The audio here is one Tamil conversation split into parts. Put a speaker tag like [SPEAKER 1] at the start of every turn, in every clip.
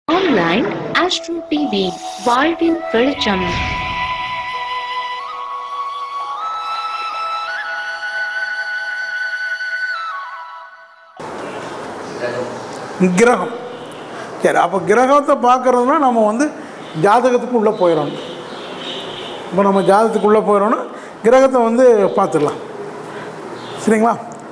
[SPEAKER 1] ஆன்லைன் ஆஸ்ட்ரோ டிவி வாழ்வின் வெளிச்சம்
[SPEAKER 2] கிரகம் சரி அப்போ கிரகத்தை பார்க்குறதுனா நம்ம வந்து ஜாதகத்துக்கு உள்ளே போயிடணும் இப்போ நம்ம ஜாதகத்துக்கு உள்ளே போயிடணும் கிரகத்தை வந்து பார்த்துடலாம் சரிங்களா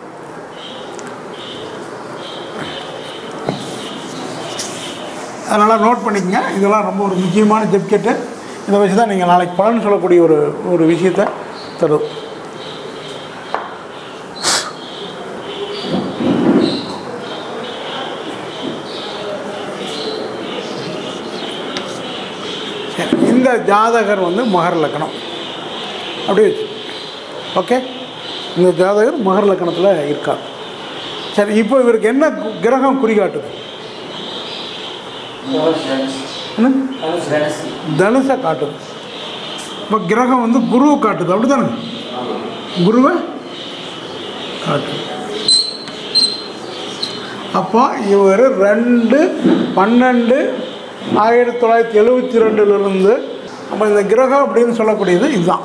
[SPEAKER 2] அதனால் நோட் பண்ணிக்கங்க இதெல்லாம் ரொம்ப ஒரு முக்கியமான ஜப்கெட்டு இதை வச்சு தான் நீங்கள் நாளைக்கு பலன் சொல்லக்கூடிய ஒரு ஒரு விஷயத்தை தரும் சரி இந்த ஜாதகர் வந்து மகர லக்கணம் அப்படியே வச்சு ஓகே இந்த ஜாதகர் மகர லக்கணத்தில் இருக்கார் சரி இப்போ இவருக்கு என்ன கு- கிரகம் குறிகாட்டுது என்ன தனுசை காட்டுது இப்போ கிரகம் வந்து குருவை காட்டுது அப்படி தானே குருவை காட்டுது அப்போ இவர் ரெண்டு பன்னெண்டு ஆயிரத்தி தொள்ளாயிரத்தி எழுபத்தி ரெண்டுலேருந்து அப்போ இந்த கிரகம் அப்படின்னு சொல்லக்கூடியது இதுதான்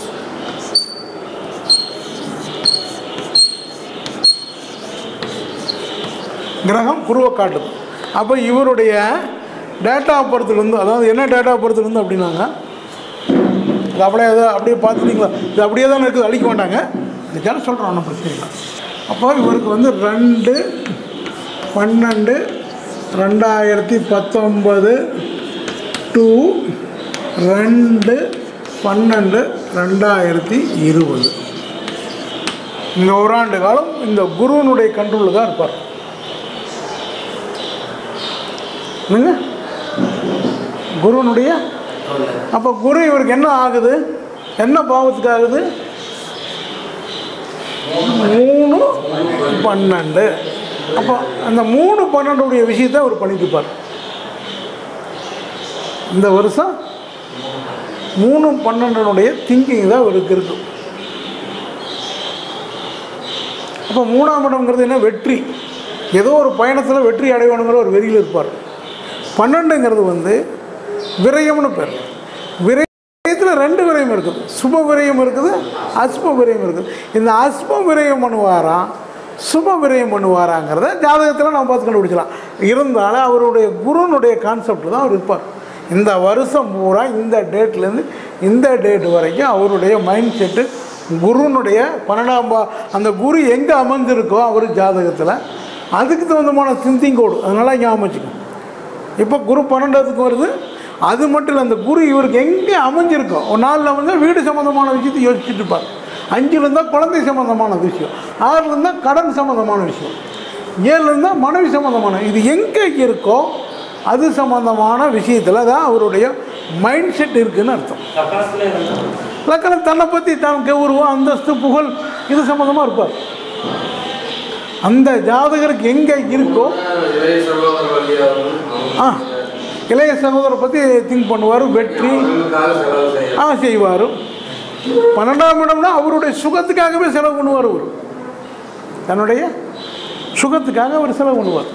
[SPEAKER 2] கிரகம் குருவை காட்டுது அப்போ இவருடைய டேட்டா ஆஃப் பர்த்லேருந்து அதாவது என்ன டேட்டா ஆஃப் பர்த்லேருந்து அப்படின்னாங்க இது அப்படியே அதை அப்படியே பார்த்துட்டீங்களா இது அப்படியே தானே இருக்குது அழிக்க மாட்டாங்க இதுக்காக சொல்கிறோம் ஒன்றும் பிரச்சனை இல்லை அப்போ இவருக்கு வந்து ரெண்டு பன்னெண்டு ரெண்டாயிரத்தி பத்தொம்பது டு ரெண்டு பன்னெண்டு ரெண்டாயிரத்தி இருபது இந்த ஓராண்டு காலம் இந்த குருவனுடைய கண்ட்ரோலில் தான் இருப்பார் என்னங்க குருவனுடைய அப்போ குரு இவருக்கு என்ன ஆகுது என்ன பாவத்துக்கு ஆகுது மூணு பன்னெண்டு அப்போ அந்த மூணு பன்னெண்டுடைய விஷயத்தை அவர் பண்ணிட்டு இருப்பார் இந்த வருஷம் மூணு பன்னெண்டுனுடைய திங்கிங் தான் அவருக்கு இருக்கும் அப்போ மூணாம் இடம்ங்கிறது என்ன வெற்றி ஏதோ ஒரு பயணத்தில் வெற்றி அடையணுங்கிற ஒரு வெறியில் இருப்பார் பன்னெண்டுங்கிறது வந்து விரயம்னு பேர் விரயத்தில் ரெண்டு விரயம் இருக்குது சுப விரயம் இருக்குது அஸ்ப விரயம் இருக்குது இந்த அஸ்ப விரயம் பண்ணுவாராம் சுப விரயம் பண்ணுவாராங்கிறத ஜாதகத்தில் நம்ம பார்த்து கண்டுபிடிச்சலாம் இருந்தாலும் அவருடைய குருனுடைய கான்செப்ட் தான் அவர் இருப்பார் இந்த வருஷம் பூரா இந்த டேட்லேருந்து இந்த டேட் வரைக்கும் அவருடைய மைண்ட் செட்டு குருனுடைய பன்னெண்டாம் பா அந்த குரு எங்கே அமர்ந்திருக்கோ அவர் ஜாதகத்தில் அதுக்கு தகுந்தமான திங்கிங் கோடு அதனால் ஞாபகம் வச்சுக்கணும் இப்போ குரு பன்னெண்டாவதுக்கு வருது அது மட்டும் இல்லை அந்த குரு இவருக்கு எங்கே அமைஞ்சிருக்கோ ஒரு நாளில் வந்து வீடு சம்மந்தமான விஷயத்தை யோசிச்சுட்டு இருப்பார் அஞ்சில் இருந்தால் குழந்தை சம்மந்தமான விஷயம் ஆறில் இருந்தால் கடன் சம்மந்தமான விஷயம் ஏழில் இருந்தால் மனைவி சம்மந்தமான இது எங்கே இருக்கோ அது சம்மந்தமான விஷயத்தில் தான் அவருடைய மைண்ட் செட் இருக்குன்னு அர்த்தம் லக்கணம் தன்னை பற்றி தான் கௌரவம் அந்தஸ்து புகழ் இது சம்மந்தமாக இருப்பார் அந்த ஜாதகருக்கு எங்கே இருக்கோ
[SPEAKER 3] இளைய சகோதர வழியாகவும்
[SPEAKER 2] ஆ இளைய சகோதரரை பற்றி திங்க் பண்ணுவார் வெற்றி
[SPEAKER 3] அவர்களுக்காக செலவு செய்ய
[SPEAKER 2] ஆ செய்வார் பன்னெண்டாம் இடம்னா அவருடைய சுகத்துக்காகவே செலவு பண்ணுவார் அவர் தன்னுடைய சுகத்துக்காக அவர் செலவு பண்ணுவார்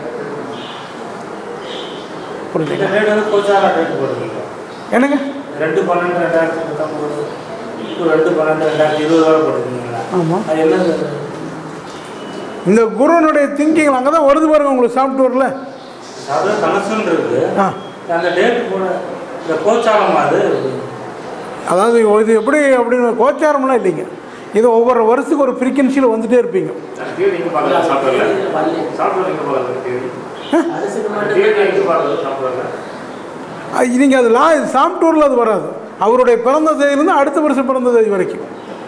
[SPEAKER 4] இந்த
[SPEAKER 2] புரிஞ்சுங்க
[SPEAKER 4] ரேட் வந்து கோச்சாரா ரேட் போடுறீங்க
[SPEAKER 2] என்னங்க
[SPEAKER 4] ரெண்டு பன்னெண்டு ரெண்டாயிரத்தி பத்தொம்பது இப்போ ரெண்டு பன்னெண்டு ரெண்டாயிரத்தி இருபது வரை போட்டுருக்கீங்களா
[SPEAKER 2] ஆமாம்
[SPEAKER 4] அது என்ன
[SPEAKER 2] இந்த குருனுடைய திங்கிங் அங்கே தான் வருது பாருங்க உங்களுக்கு சாஃப்ட்வேரில்
[SPEAKER 4] அது கனெக்ஷன் இருக்குது
[SPEAKER 2] ஆ
[SPEAKER 4] அந்த டேட் கூட இந்த கோச்சாரம் அது
[SPEAKER 2] அதாவது இது எப்படி அப்படின்னு கோச்சாரம்லாம் இல்லைங்க இது ஒவ்வொரு வருஷத்துக்கு ஒரு ஃப்ரீக்வன்சியில் வந்துட்டே இருப்பீங்க
[SPEAKER 4] நீங்கள் பார்க்கலாம் சாஃப்ட்வேரில் சாஃப்ட்வேர் நீங்கள் பார்க்கலாம் நீங்கள் பார்க்கலாம் சாஃப்ட்வேரில்
[SPEAKER 2] நீங்கள் அது லா சாஃப்ட்வேரில் அது வராது அவருடைய பிறந்த தேதியிலேருந்து அடுத்த வருஷம் பிறந்த தேதி வரைக்கும்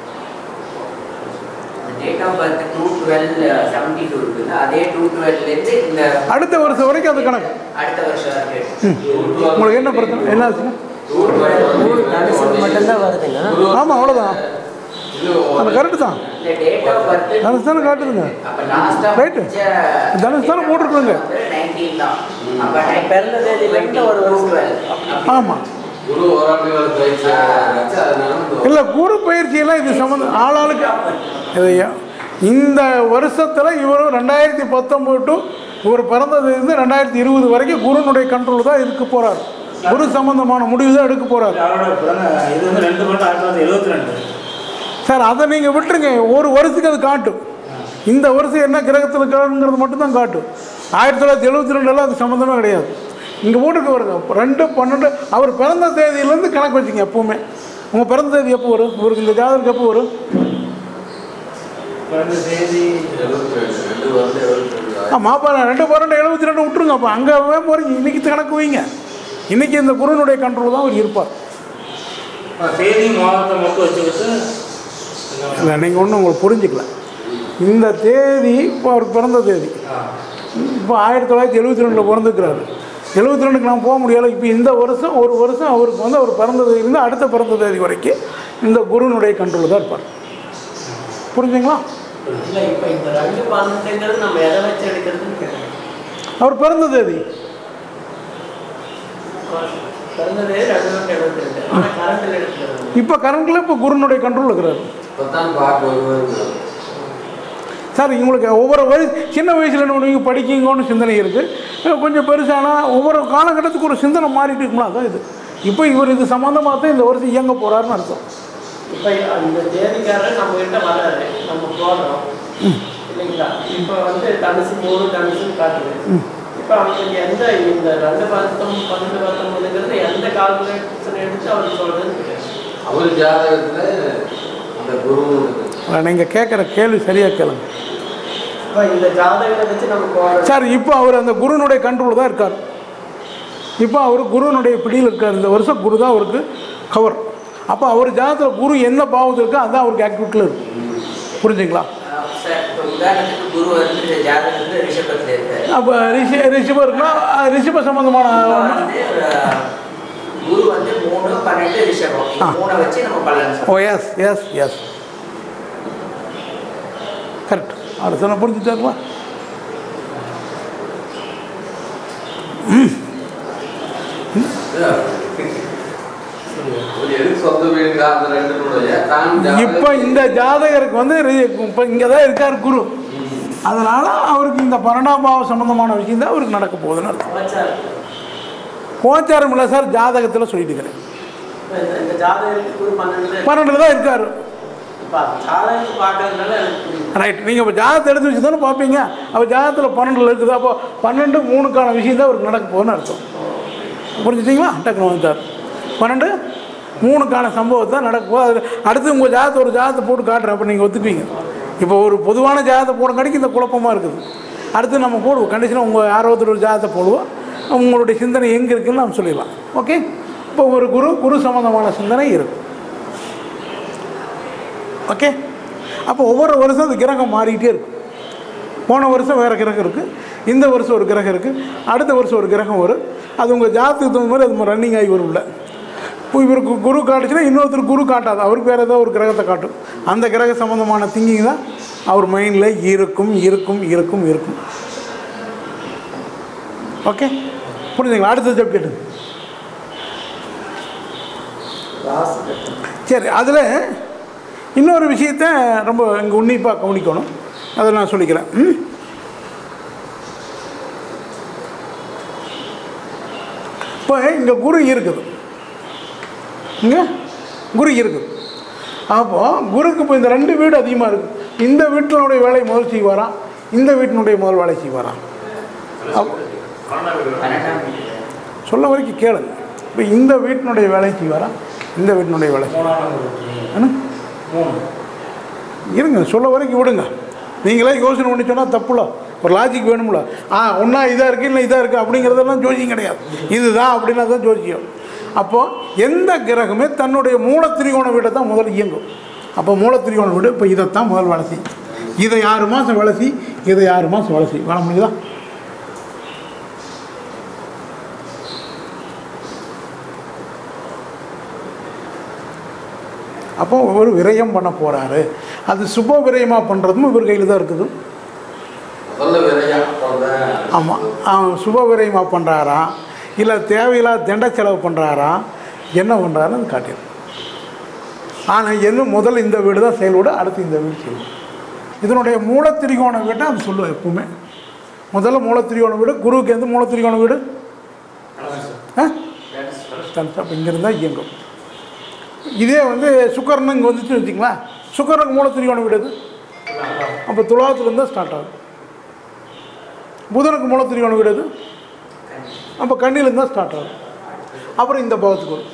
[SPEAKER 5] date of birth two twelve seventy two இருக்குல்ல அதே டூ டுவெல்லேருந்து இந்த
[SPEAKER 2] அடுத்த வருஷம் வரைக்கும் அது கணக்கு
[SPEAKER 5] அடுத்த வருஷம் வரைக்கும்
[SPEAKER 2] உங்களுக்கு என்ன பிரச்சனை என்ன ஆச்சுன்னா
[SPEAKER 6] மட்டும்தான் வருதுங்க
[SPEAKER 2] ஆமாம் அவ்வளோதான் அந்த கரெக்டு தான்
[SPEAKER 5] இந்த டேட் ஆஃப் பர்த்
[SPEAKER 2] தனுசு தானே காட்டுதுங்க
[SPEAKER 5] அப்போ லாஸ்ட்டாக
[SPEAKER 2] Right. தனுசு தானே போட்டிருக்குங்க
[SPEAKER 5] நைன்டீன் தான் அப்போ
[SPEAKER 6] பிறந்த தேதியிலிருந்து ஒரு வருஷம்
[SPEAKER 2] ஆமாம்
[SPEAKER 3] குரு ஓராண்டுகள் பயிற்சி ஆச்சு அதனால இந்த
[SPEAKER 2] இல்லை குரு பயிற்சியெல்லாம் இது சம்மந்தம் ஆளாளுக்கு இதையா இந்த வருஷத்தில் இவரும் ரெண்டாயிரத்தி பத்தொம்போது டு இவர் பிறந்ததுலேருந்து ரெண்டாயிரத்தி இருபது வரைக்கும் குருனுடைய கண்ட்ரோல் தான் இருக்க போகிறார் குரு சம்பந்தமான முடிவு தான் எடுக்க போகிறார்
[SPEAKER 4] அவரோட பிறந்த இது வந்து ரெண்டு மட்டும் ஆயிரத்தி தொள்ளாயிரத்தி எழுபத்தி ரெண்டு
[SPEAKER 2] சார் அதை நீங்கள் விட்டுருங்க ஒரு வருஷத்துக்கு அது காட்டும் இந்த வருஷம் என்ன கிரகத்தில் இருக்கிறங்கிறது மட்டும்தான் காட்டும் ஆயிரத்தி தொள்ளாயிரத்தி எழுபத்தி ரெண்டுலாம் அது சம்மந்தமே கிடையாது இங்கே போட்டுட்டு வருங்க ரெண்டு பன்னெண்டு அவர் பிறந்த தேதியிலேருந்து கணக்கு வச்சுங்க எப்போவுமே உங்கள் பிறந்த தேதி எப்போ வரும் இவருக்கு இந்த ஜாதகத்துக்கு எப்போ வரும்
[SPEAKER 4] பிறந்த தேதி
[SPEAKER 3] எழுபத்தி ரெண்டு ரெண்டு வந்து எழுபத்தி ரெண்டு
[SPEAKER 2] ஆ மாப்பா ரெண்டு பன்னெண்டு எழுபத்தி ரெண்டு விட்டுருங்க அப்போ அங்கே போகிறீங்க இன்றைக்கி கணக்கு வைங்க இன்றைக்கி இந்த குருனுடைய கண்ட்ரோல் தான் அவர் இருப்பார்
[SPEAKER 4] தேதி மாதத்தை மட்டும் வச்சுக்கிட்டு
[SPEAKER 2] இல்லை நீங்கள் ஒன்றும் உங்களுக்கு புரிஞ்சுக்கல இந்த தேதி இப்போ அவருக்கு பிறந்த தேதி இப்போ ஆயிரத்தி தொள்ளாயிரத்தி எழுபத்தி ரெண்டில் பிறந்துக்கிறாரு எழுபத்தி ரெண்டுக்கு நான் போக முடியலை இப்போ இந்த வருஷம் ஒரு வருஷம் அவருக்கு வந்து அவர் பிறந்த தேதியிலேருந்து அடுத்த பிறந்த தேதி வரைக்கும் இந்த குருனுடைய கண்ட்ரோல் தான் இருப்பார் புரிஞ்சுங்களா
[SPEAKER 6] இல்லை இப்போ இந்த ரெண்டு பன்னெண்டுங்கிறது நம்ம எதை வச்சு எடுக்கிறதுன்னு கேட்குறேன்
[SPEAKER 2] அவர் பிறந்த தேதி
[SPEAKER 6] பிறந்தது ரெண்டு லட்சம் எழுபத்தி ரெண்டு ஆனால் கரண்டில் எடுக்கிறது
[SPEAKER 2] இப்போ கரண்ட்டில் இப்போ குருனுடைய கண்ட்ரோல் இருக்கிறாரு
[SPEAKER 3] இப்போத்தான் பார்க்க வருவாங்க
[SPEAKER 2] சார் உங்களுக்கு ஒவ்வொரு வயசு சின்ன வயசில் என்ன பண்ணுவீங்க படிக்கிங்கன்னு சிந்தனை இருக்குது கொஞ்சம் பெருசானா ஒவ்வொரு காலகட்டத்துக்கு ஒரு சிந்தனை மாறிட்டு இருக்குங்களா அதான் இது இப்போ இவர் இது சம்மந்தமாக தான் இந்த வருஷம் இயங்க போகிறாருன்னு அர்த்தம்
[SPEAKER 6] இப்போ அந்த தேதிக்காரர் நம்ம கிட்ட வராரு நம்ம போடுறோம் இல்லைங்களா இப்போ வந்து தனுசு மூணு தனுசுன்னு காட்டுது இப்போ அவங்களுக்கு எந்த இந்த ரெண்டு பத்தொம்பது பன்னெண்டு பத்தொம்பதுங்கிறது எந்த கால்குலேஷன் எடுத்து அவர் சொல்றதுன்னு தெரியாது
[SPEAKER 3] அவர் ஜாதகத்துல அந்த குரு இருக்கு
[SPEAKER 2] நீங்கள் கேட்குற கேள்வி சரியாக கேளுங்க
[SPEAKER 6] இப்போ இந்த ஜாதகத்தை வச்சு நம்ம போடுறோம்
[SPEAKER 2] சார் இப்போ அவர் அந்த குருனுடைய கண்ட்ரோல் தான் இருக்கார் இப்போ அவர் குருனுடைய பிடியில் இருக்கார் இந்த வருஷம் குரு தான் அவருக்கு கவர் அப்போ அவர் ஜாதகத்தில் குரு என்ன பாவத்தில் இருக்கோ அதுதான் அவருக்கு ஆக்டிவிட்டியில் இருக்கு புரிஞ்சுங்களா
[SPEAKER 5] சார் இப்போ உதாரணத்துக்கு குரு வந்து இந்த ஜாதகத்துல ரிஷபத்தில் இருக்காரு
[SPEAKER 2] அப்போ ரிஷி ரிஷபம் இருக்குன்னா அஹ், ரிஷப சம்மந்தமான
[SPEAKER 5] இப்போ வந்து அஹ், குரு வந்து மூணு பன்னெண்டு ரிஷபம் இந்த
[SPEAKER 2] ஆ.
[SPEAKER 5] மூணை வச்சு நம்ம பலன்
[SPEAKER 2] ஓ
[SPEAKER 5] சொல்றோம்
[SPEAKER 2] எஸ் எஸ் எஸ் கரெக்ட் அவர் சொன்ன புரிஞ்சுட்டாருங்களா
[SPEAKER 3] ஒரு எதுக்கு சொந்த வீடு அந்த ரெண்டுனுடைய தான்
[SPEAKER 2] இப்போ இந்த ஜாதகருக்கு வந்து இப்போ இங்கே தான் இருக்கார் குரு அதனால் அவருக்கு இந்த பன்னெண்டாம் பாவ சம்மந்தமான விஷயம் தான் அவருக்கு நடக்க போகுதுன்னு அர்த்தம்
[SPEAKER 6] வச்சார்
[SPEAKER 2] கோச்சாரம் இல்லை சார் ஜாதகத்தில் சொல்லிட்டு இருக்கிறேன்
[SPEAKER 6] இந்த- இந்த ஜாதகத்துக்கு ஒரு பன்னெண்டு
[SPEAKER 2] பன்னெண்டில் தான் இருக்கார்
[SPEAKER 6] இப்போ ஜாதகத்தை பார்க்கறதுனால எனக்கு புரியுது
[SPEAKER 2] ரைட் நீங்கள் இப்போ ஜாதகத்தை எடுத்து வச்சு தானே பார்ப்பீங்க அப்போ ஜாதகத்தில் பன்னெண்டில் இருக்குது அப்போ பன்னெண்டு மூணுக்கான விஷயம் தான் அவருக்கு நடக்க போகுதுன்னு அர்த்தம் புரிஞ்சுட்டிங்களா டக்குனு வந்துட்டார் பன்னெண்டு மூணுக்கான சம்பவத்தை நடக்க போகுது அது அடுத்து உங்கள் ஜாதகத்தை ஒரு ஜாதகத்தை போட்டு காட்டுறேன் அப்போ நீங்கள் ஒத்துப்பீங்க இப்போ ஒரு பொதுவான ஜாதகத்தை போட கடைக்கு இந்த குழப்பமாக இருக்குது அடுத்து நம்ம போடுவோம் கண்டிஷனாக உங்கள் யாரோ ஒருத்தர் ஒரு ஜாதகத்தை போடுவோம் உங்களுடைய சிந்தனை எங்கே இருக்குன்னு நம்ம சொல்லிடலாம் ஓகே இப்போ ஒரு குரு குரு சம்மந்தமான சிந்தனை இருக்கும் ஓகே அப்போ ஒவ்வொரு வருஷம் அந்த கிரகம் மாறிக்கிட்டே இருக்கும் போன வருஷம் வேறு கிரகம் இருக்குது இந்த வருஷம் ஒரு கிரகம் இருக்குது அடுத்த வருஷம் ஒரு கிரகம் வரும் அது உங்கள் ஜாதகத்துக்கு தகுந்த மாதிரி அது ரன்னிங் ஆகி வரும்ல இப்போ இவருக்கு குரு காட்டுச்சுன்னா இன்னொருத்தர் குரு காட்டாது அவருக்கு வேறு ஏதோ ஒரு கிரகத்தை காட்டும் அந்த கிரக சம்மந்தமான திங்கிங் தான் அவர் மைண்டில் இருக்கும் இருக்கும் இருக்கும் இருக்கும் ஓகே புரிஞ்சுங்களா அடுத்த சப்ஜெக்ட்
[SPEAKER 6] ராசி கட்டம்
[SPEAKER 2] சரி அதில் இன்னொரு விஷயத்த ரொம்ப இங்கே உன்னிப்பாக கவனிக்கணும் அதை நான் சொல்லிக்கிறேன் ம்? இப்போ இங்கே குரு இருக்குது இங்கே குரு இருக்குது அப்போ குருக்கு இப்போ இந்த ரெண்டு வீடு அதிகமாக இருக்குது இந்த வீட்டினுடைய வேலை முதல் செய்வாராம் இந்த வீட்டினுடைய முதல் வேலை செய்வாராம் அப்போ
[SPEAKER 5] பன்னெண்டாம் வீடு
[SPEAKER 2] சொல்ல வரைக்கும் கேளுங்க இப்போ இந்த வீட்டினுடைய வேலை செய்வாரா இந்த வீட்டினுடைய வேலை செய்வாரா?
[SPEAKER 4] மூணாம் வீடு.
[SPEAKER 2] என்ன
[SPEAKER 4] மூணு
[SPEAKER 2] இருங்க சொல்ல வரைக்கும் விடுங்க நீங்களே யோசனை பண்ணி சொன்னால் தப்புல ஒரு லாஜிக் வேணும்ல ஆ ஒன்றா இதாக இருக்குது இல்லை இதாக இருக்குது அப்படிங்கிறதெல்லாம் ஜோசியம் கிடையாது இதுதான் அப்படின்னா தான் ஜோசியம் அப்போது எந்த கிரகமே தன்னுடைய மூல திரிகோண வீட்டை தான் முதல்ல இயங்கும் அப்போ மூல திரிகோண வீடு இப்போ இதைத்தான் முதல் வேலை செய்யும் இதை ஆறு மாதம் வேலை செய் இதை ஆறு மாதம் வேலை செய்யும் வேலை முடியுதா அப்போ ஒரு விரயம் பண்ண போகிறாரு அது சுப விரயமாக பண்ணுறதும் இவர் கையில் தான் இருக்குது
[SPEAKER 3] முதல்ல விரையா போடுற
[SPEAKER 2] ஆமாம் சுப விரயமாக பண்ணுறாரா இல்லை தேவையில்லாத தண்ட செலவு பண்ணுறாரா என்ன பண்ணுறாருன்னு அது காட்டிடும் ஆனால் என்ன முதல்ல இந்த வீடு தான் செயல்படும் அடுத்து இந்த வீடு செயல்படும் இதனுடைய மூலத்திரிகோண வீட்டை அது சொல்லுவோம் எப்பவுமே முதல்ல மூலத்திரியோண வீடு குருவுக்கு எந்த மூலத்திரியோண வீடு ஆ தனுசு அப்போ இங்கே இருந்தால் இயங்கும் இதே வந்து சுக்கரன் இங்கே வந்துச்சு வச்சுங்களேன் சுக்கரனுக்கு மூலத்திரியோண வீடு எது அப்போ துலாத்துலேருந்து தான் ஸ்டார்ட் ஆகும் புதனுக்கு மூலத்திரியோண வீடு எது அப்போ கண்ணிலேருந்து தான் ஸ்டார்ட் ஆகும் அப்புறம் இந்த பாவத்துக்கு வரும்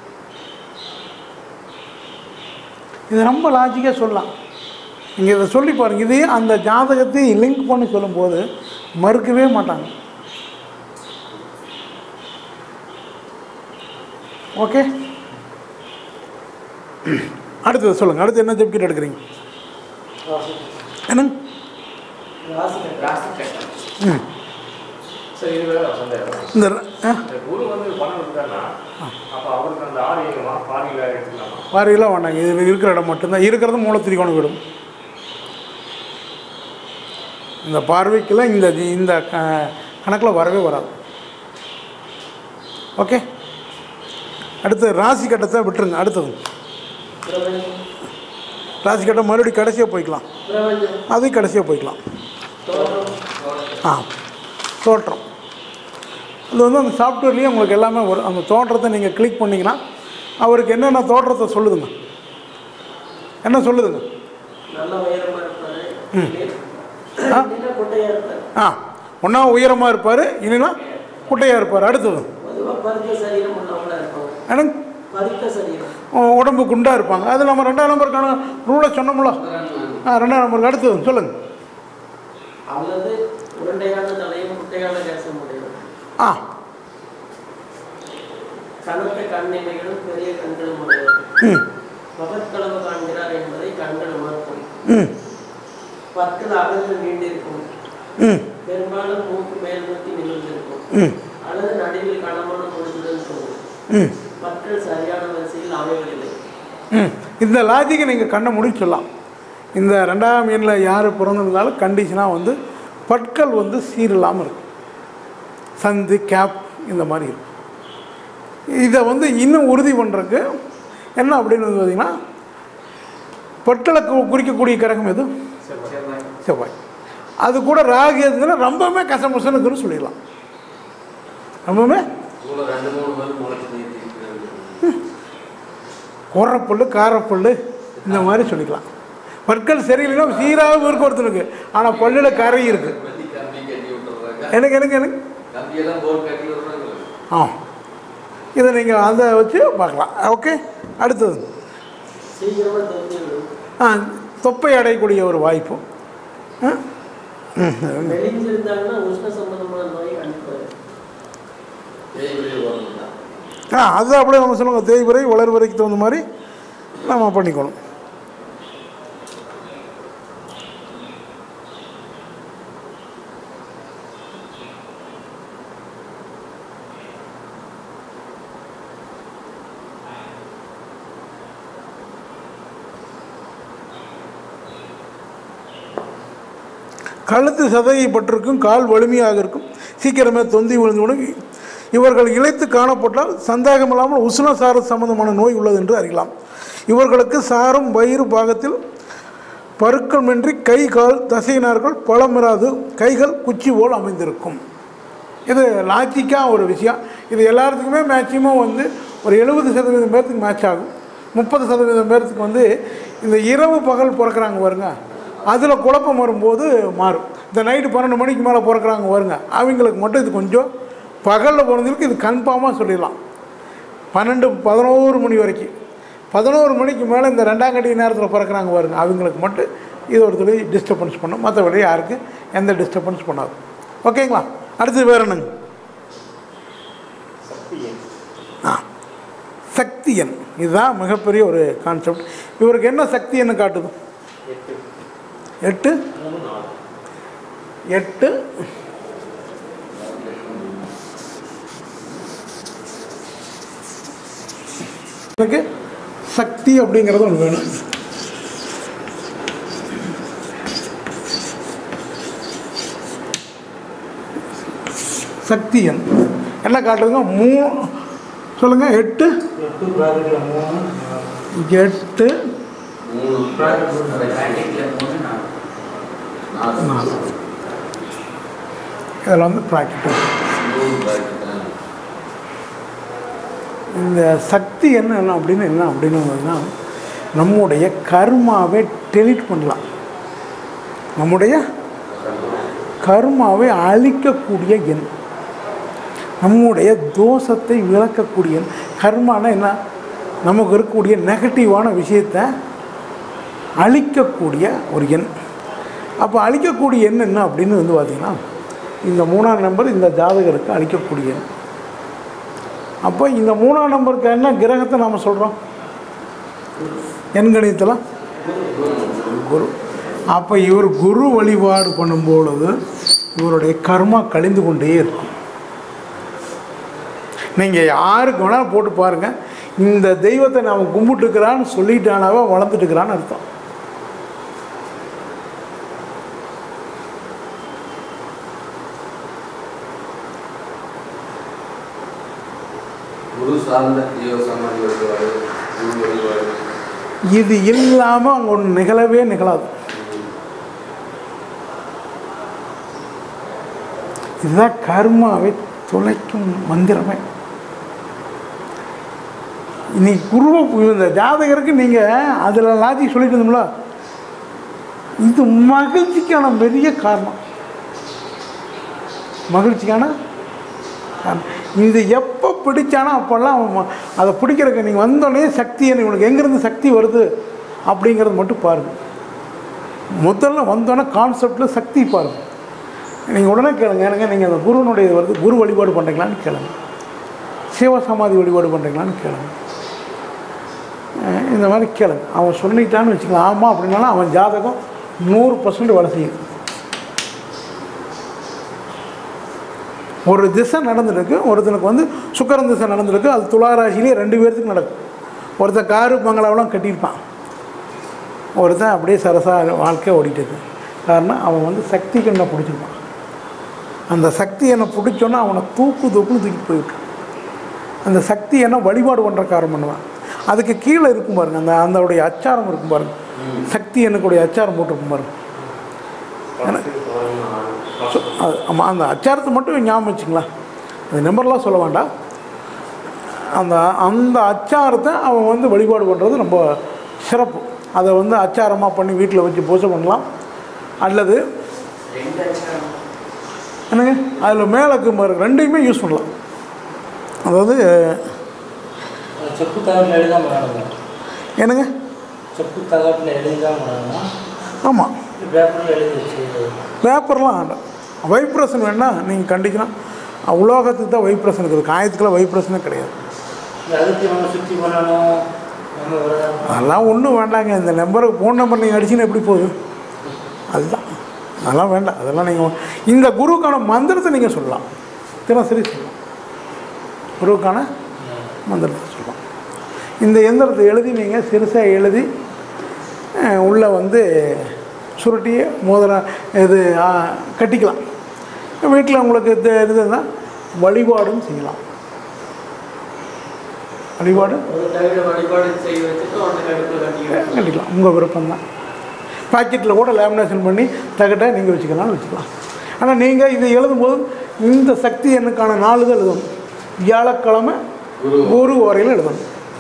[SPEAKER 2] இது ரொம்ப லாஜிக்காக சொல்லலாம் நீங்கள் இதை சொல்லி பாருங்க இதே அந்த ஜாதகத்தை லிங்க் பண்ணி சொல்லும்போது மறுக்கவே மாட்டாங்க ஓகே அடுத்தது சொல்லுங்கள் அடுத்து என்ன ஜப்கிட் எடுக்கிறீங்க என்னங்க
[SPEAKER 6] ராசி கட்டம்.
[SPEAKER 5] ராசி கட்டம்
[SPEAKER 2] ம்
[SPEAKER 4] சரி இது வேற சந்தேகம்
[SPEAKER 2] இந்த ஆ
[SPEAKER 4] இந்த குரு வந்து பணம் இருக்காருன்னா அப்போ அவருக்கு அந்த ஆறு இயக்கமா பாதியில் எடுத்துக்கலாமா
[SPEAKER 2] வாரியெல்லாம் வேண்டாங்க இதில் இருக்கிற இடம் மட்டும்தான் இருக்கிறது மூலத்திரிகோணம் விடும் இந்த பார்வைக்கெல்லாம் இந்த இந்த கணக்கில் வரவே வராது ஓகே அடுத்து ராசி கட்டத்தை விட்டுருங்க அடுத்தது
[SPEAKER 6] பிரபஞ்சம்
[SPEAKER 2] ராசி கட்டம் மறுபடியும் கடைசியாக போய்க்கலாம்
[SPEAKER 6] பிரபஞ்சம்
[SPEAKER 2] அதையும் கடைசியாக போய்க்கலாம்
[SPEAKER 6] தோற்றம்
[SPEAKER 2] ஆ தோற்றம் அது வந்து அந்த சாஃப்ட்வேர்லேயே உங்களுக்கு எல்லாமே வரும் அந்த தோற்றத்தை நீங்கள் கிளிக் பண்ணிங்கன்னா அவருக்கு என்னென்ன தோற்றத்தை சொல்லுதுங்க என்ன சொல்லுதுங்க
[SPEAKER 6] நல்ல உயரமா இருப்பாரு
[SPEAKER 2] ஆ.
[SPEAKER 6] இல்லைன்னா குட்டையா இருப்பாரு
[SPEAKER 2] ஆ ஒன்றா உயரமாக இருப்பார் இல்லைன்னா குட்டையாக இருப்பார் அடுத்தது
[SPEAKER 6] பொதுவா பருத்த சரீரம் உள்ளவங்களா இருப்பாங்க
[SPEAKER 2] எனக்கு
[SPEAKER 6] பருத்த சரீரம்
[SPEAKER 2] உடம்பு குண்டாக இருப்பாங்க அது நம்ம ரெண்டாம் நம்பருக்கான ரூலை சொன்னோம்ல ஆ ரெண்டாம் நம்பருக்கு அடுத்தது சொல்லுங்கள்
[SPEAKER 6] அல்லது உருண்டையான தலையும் குட்டையான கேசம் உடையவர்
[SPEAKER 2] ஆ
[SPEAKER 6] கனத்த கண்ணிமைகளும் பெரிய கண்களும் உடையவர்
[SPEAKER 2] ம்
[SPEAKER 6] மகத்களவு காண்கிறார் என்பதை கண்கள் உணர்த்தும்
[SPEAKER 2] ம்
[SPEAKER 6] பற்கள் அகன்று நீண்டிருக்கும்
[SPEAKER 2] ம்
[SPEAKER 6] பெரும்பாலும் மூக்கு மேல் நோக்கி நிமிர்ந்திருக்கும்
[SPEAKER 2] ம்
[SPEAKER 6] அல்லது நடுவில் கனமான பொழுதுடன் தோன்றும்
[SPEAKER 2] ம்
[SPEAKER 6] பற்கள் சரியான வரிசையில் அமைவதில்லை
[SPEAKER 2] ம் இந்த லாஜிக்கை நீங்கள் கண்ணை மூடி சொல்லலாம் இந்த ரெண்டாம் எண்ணில் யார் பிறந்திருந்தாலும் கண்டிஷனாக வந்து பற்கள் வந்து சீரில்லாமல் இருக்கும் சந்து கேப் இந்த மாதிரி இருக்கும் இதை வந்து இன்னும் உறுதி பண்ணுறதுக்கு என்ன அப்படின்னு வந்து பார்த்திங்கன்னா பற்களை கு- குறிக்கக்கூடிய கிரகம் எது செவ்வாய் அது கூட ராகு இருந்ததுன்னா ரொம்பவுமே கசமுசனுக்குன்னு சொல்லிடலாம் ரொம்பவுமே
[SPEAKER 3] கூட ரெண்டு மூணு பேர் முளைச்சு நிறுத்திக்கிறது
[SPEAKER 2] குறப்புல் காரப்புல் இந்த மாதிரி சொல்லிக்கலாம் பற்கள் சரியில்லைன்னா சீராகவும் இருக்கும் ஒருத்தனுக்கு ஆனால் பல்லில் கரை இருக்குது
[SPEAKER 3] வெள்ளி கம்பி கட்டி விட்டுறாங்க
[SPEAKER 2] எனக்கு எனக்கு எனக்கு
[SPEAKER 3] கம்பியெல்லாம் போர் கட்டி விடுறாங்க
[SPEAKER 2] ஆ இதை நீங்கள் அதை வச்சு பார்க்கலாம் ஓகே அடுத்தது
[SPEAKER 6] சீக்கிரமா தெரிஞ்சு விடும்
[SPEAKER 2] ஆ தொப்பை அடையக்கூடிய ஒரு வாய்ப்பு ஆ? ம்,
[SPEAKER 6] மெலிஞ்சிருந்தாங்கன்னா உஷ்ண சம்பந்தமான நோய் கண்டிப்பாக
[SPEAKER 3] தேய் வெளியே வரணும்னா
[SPEAKER 2] ஆ அது அப்படியே நம்ம சொல்லுவாங்க தேய்வரை வளர்வரைக்கு தகுந்த மாதிரி நம்ம பண்ணிக்கணும் கழுத்து சதைப்பட்டிருக்கும் கால் வலிமையாக இருக்கும் சீக்கிரமே தொந்தி விழுந்துவிடும் இவர்கள் இழைத்து காணப்பட்டால் சந்தேகம் இல்லாமல் உஷ்ணசார சம்பந்தமான நோய் உள்ளது என்று அறியலாம் இவர்களுக்கு சாரம் வயிறு பாகத்தில் பருக்கமின்றி கை கால் தசையினார்கள் பலமிராது கைகள் குச்சி போல் அமைந்திருக்கும் இது லாஜிக்காக ஒரு விஷயம் இது எல்லாத்துக்குமே மேக்சிமம் வந்து ஒரு எழுபது சதவீதம் பேர்த்துக்கு மேட்ச் ஆகும் முப்பது சதவீதம் பேர்த்துக்கு வந்து இந்த இரவு பகல் பிறக்கிறாங்க வருங்க அதில் குழப்பம் வரும்போது மாறும் இந்த நைட்டு பன்னெண்டு மணிக்கு மேலே பிறக்கிறாங்க வருங்க அவங்களுக்கு மட்டும் இது கொஞ்சம் பகலில் பிறந்தவங்களுக்கு இது கன்ஃபார்மாக சொல்லிடலாம் பன்னெண்டு பதினோரு மணி வரைக்கும் பதினோரு மணிக்கு மேலே இந்த ரெண்டாம் கட்டி நேரத்தில் பிறக்கிறாங்க பாருங்க அவங்களுக்கு மட்டும் இது ஒரு துளி டிஸ்டர்பன்ஸ் பண்ணும் மற்றபடி யாருக்கும் எந்த டிஸ்டர்பன்ஸ் பண்ணாது ஓகேங்களா அடுத்தது வேறு என்னங்க
[SPEAKER 4] சக்தி எண்
[SPEAKER 2] ஆ சக்தி எண் இதுதான் மிகப்பெரிய ஒரு கான்செப்ட் இவருக்கு என்ன சக்தி என்ன காட்டுது
[SPEAKER 4] எட்டு
[SPEAKER 2] எட்டு
[SPEAKER 4] மூணு நாலு
[SPEAKER 2] எட்டு எனக்கு சக்தி அப்படிங்கிறது ஒன்று வேணும் சக்தி எண் என்ன காட்டுதுங்க மூணு சொல்லுங்கள் எட்டு
[SPEAKER 4] எட்டு பிராக்கெட்டில் மூணு
[SPEAKER 2] எட்டு
[SPEAKER 3] மூணு
[SPEAKER 5] பிராக்கெட்ல மூணு நாலு
[SPEAKER 3] நாலு
[SPEAKER 2] நாலு இதில் வந்து ப்ராக்கெட்
[SPEAKER 3] நூறு பாக்கெட் தான்
[SPEAKER 2] இந்த சக்தி என்ன என்ன அப்படின்னு என்ன அப்படின்னு பார்த்தீங்கன்னா நம்முடைய கர்மாவை டெலிட் பண்ணலாம் நம்முடைய கர்மாவை அழிக்கக்கூடிய எண் நம்முடைய தோஷத்தை விளக்கக்கூடிய எண் கர்மானா என்ன நமக்கு இருக்கக்கூடிய நெகட்டிவான விஷயத்தை அழிக்கக்கூடிய ஒரு எண் அப்போ அழிக்கக்கூடிய எண் என்ன அப்படின்னு வந்து பார்த்திங்கன்னா இந்த மூணாம் நம்பர் இந்த ஜாதகருக்கு அழிக்கக்கூடிய எண் அப்போ இந்த மூணாம் நம்பருக்கு என்ன கிரகத்தை நாம் சொல்கிறோம் எண்கணிதத்தில் குரு அப்போ இவர் குரு வழிபாடு பண்ணும்பொழுது இவருடைய கர்மா கழிந்து கொண்டே இருக்கும் நீங்கள் யாருக்கு வேணாலும் போட்டு பாருங்கள் இந்த தெய்வத்தை நாம் கும்பிட்டுக்கிறான்னு சொல்லிட்டானாவே வளர்ந்துட்டுக்கிறான்னு அர்த்தம்
[SPEAKER 3] குரு சார்ந்த ஜீவ சமாதி வழிபாடு குரு வழிபாடு
[SPEAKER 2] இது இல்லாமல் அங்கே ஒன்று நிகழவே நிகழாது இதுதான் கர்மாவை துளைக்கும் மந்திரமே இன்னைக்கு குருவை பு- இந்த ஜாதகருக்கு நீங்கள் அதில் லாஜிக் சொல்லிட்டு இருந்தோம்ல இது மகிழ்ச்சிக்கான பெரிய காரணம் மகிழ்ச்சிக்கான காரணம் இது எப்போ பிடிச்சானோ அப்போல்லாம் அவன் ம- அதை பிடிக்கிறதுக்கு நீங்கள் வந்தோடனே சக்தி என்ன உனக்கு எங்கேருந்து சக்தி வருது அப்படிங்கிறது மட்டும் பாருங்கள் முதல்ல வந்தோடனே கான்செப்டில் சக்தி பாருங்கள் நீங்கள் உடனே கேளுங்க எனக்கு நீங்கள் அந்த குருவனுடைய வருது குரு வழிபாடு பண்ணுறீங்களான்னு கேளுங்க சிவ சமாதி வழிபாடு பண்ணுறீங்களான்னு கேளுங்க அஹ் இந்த மாதிரி கேளுங்க அவன் சொல்லிட்டான்னு வச்சுக்கலாம் ஆமாம் அப்படின்னாலும் அவன் ஜாதகம் நூறு பர்சன்ட் வேலை செய்யுது ஒரு திசை நடந்துருக்கு ஒருத்தனுக்கு வந்து சுக்கரன் திசை நடந்திருக்கு அது துளாராசிலேயே ரெண்டு பேர்த்துக்கு நடக்கும் ஒருத்தன் காரு பங்களாவெல்லாம் கட்டியிருப்பான் ஒருத்தன் அப்படியே சரசா வாழ்க்கை ஓடிட்டு இருக்கு காரணம் அவன் வந்து சக்தி கண்ணை பிடிச்சிருப்பான் அந்த சக்தி என்னை பிடிச்சோன்னா அவனை தூக்கு தூக்குன்னு தூக்கிட்டு போயிட்டு அந்த சக்தி என்ன வழிபாடு பண்ணுற காரம் பண்ணுவான் அதுக்கு கீழே இருக்கும் பாருங்க அந்த அதோடைய அச்சாரம் இருக்கும் பாருங்க சக்தி எனக்குடைய அச்சாரம் போட்டிருக்கும் பாருங்க ஸோ அது ஆமாம் அந்த அச்சாரத்தை மட்டும் ஞாபகம் வச்சுங்களேன் அந்த நம்பர்லாம் சொல்ல வேண்டாம் அந்த அந்த அச்சாரத்தை அவன் வந்து வழிபாடு பண்ணுறது ரொம்ப சிறப்பு அதை வந்து அச்சாரமாக பண்ணி வீட்டில் வச்சு பூஜை பண்ணலாம் அல்லது
[SPEAKER 5] ரெண்டு அச்சாரம்
[SPEAKER 2] என்னங்க அதில் மேலக்கு பாருங்க ரெண்டையுமே யூஸ் பண்ணலாம் அதாவது
[SPEAKER 4] செப்பு தகட்டில் எழுதி தான் பண்ணணும்
[SPEAKER 2] என்னங்க
[SPEAKER 4] செப்பு தகட்டில் எழுதி தான் பண்ணணும்
[SPEAKER 2] ஆமாம்
[SPEAKER 4] பேப்பரில் எழுதி வச்சு
[SPEAKER 2] பேப்பர்லாம் வேண்டாம் வைப்ரேஷன் வேணால் நீங்கள் கண்டிக்கலாம் உலோகத்துக்கு தான் வைப்ரேஷன் இருக்குது காயத்துக்குலாம் வைப்ரேஷனே கிடையாது
[SPEAKER 4] அதுக்கு நம்ம சுற்றி பண்ணணும் நம்ம விரதம்
[SPEAKER 2] அதெல்லாம் ஒன்றும் வேண்டாங்க இந்த நம்பருக்கு ஃபோன் நம்பர் நீங்கள் அடிச்சுன்னு எப்படி போகுது அதுதான் அதெல்லாம் வேண்டாம் அதெல்லாம் நீங்கள் இந்த குருவுக்கான மந்திரத்தை நீங்கள் சொல்லலாம் தினசரி சொல்லலாம் குருவுக்கான மந்திரத்தை சொல்லலாம் இந்த எந்திரத்தை எழுதி நீங்கள் சிறுசாக எழுதி அஹ், உள்ளே வந்து சுருட்டி மோதிரம் இது ஆ, கட்டிக்கலாம் வீட்டில் உங்களுக்கு இது இருந்ததுன்னா வழிபாடும் செய்யலாம் வழிபாடு
[SPEAKER 6] ஒரு டைம்ல வழிபாடு செய்ய வச்சுட்டு ஒன்று கடுப்பில் கட்டிக்கலாம்
[SPEAKER 2] கட்டிக்கலாம் உங்கள் விருப்பம் தான் பாக்கெட்டில் கூட லேமினேஷன் பண்ணி தகட்டை நீங்கள் வச்சுக்கலாம் வச்சுக்கலாம் ஆனால் நீங்கள் இதை எழுதும்போது இந்த சக்தி எண்ணுக்கான நாள் தான் எழுதணும் வியாழக்கிழமை
[SPEAKER 3] குரு.
[SPEAKER 2] குரு வரையில் எழுதணும்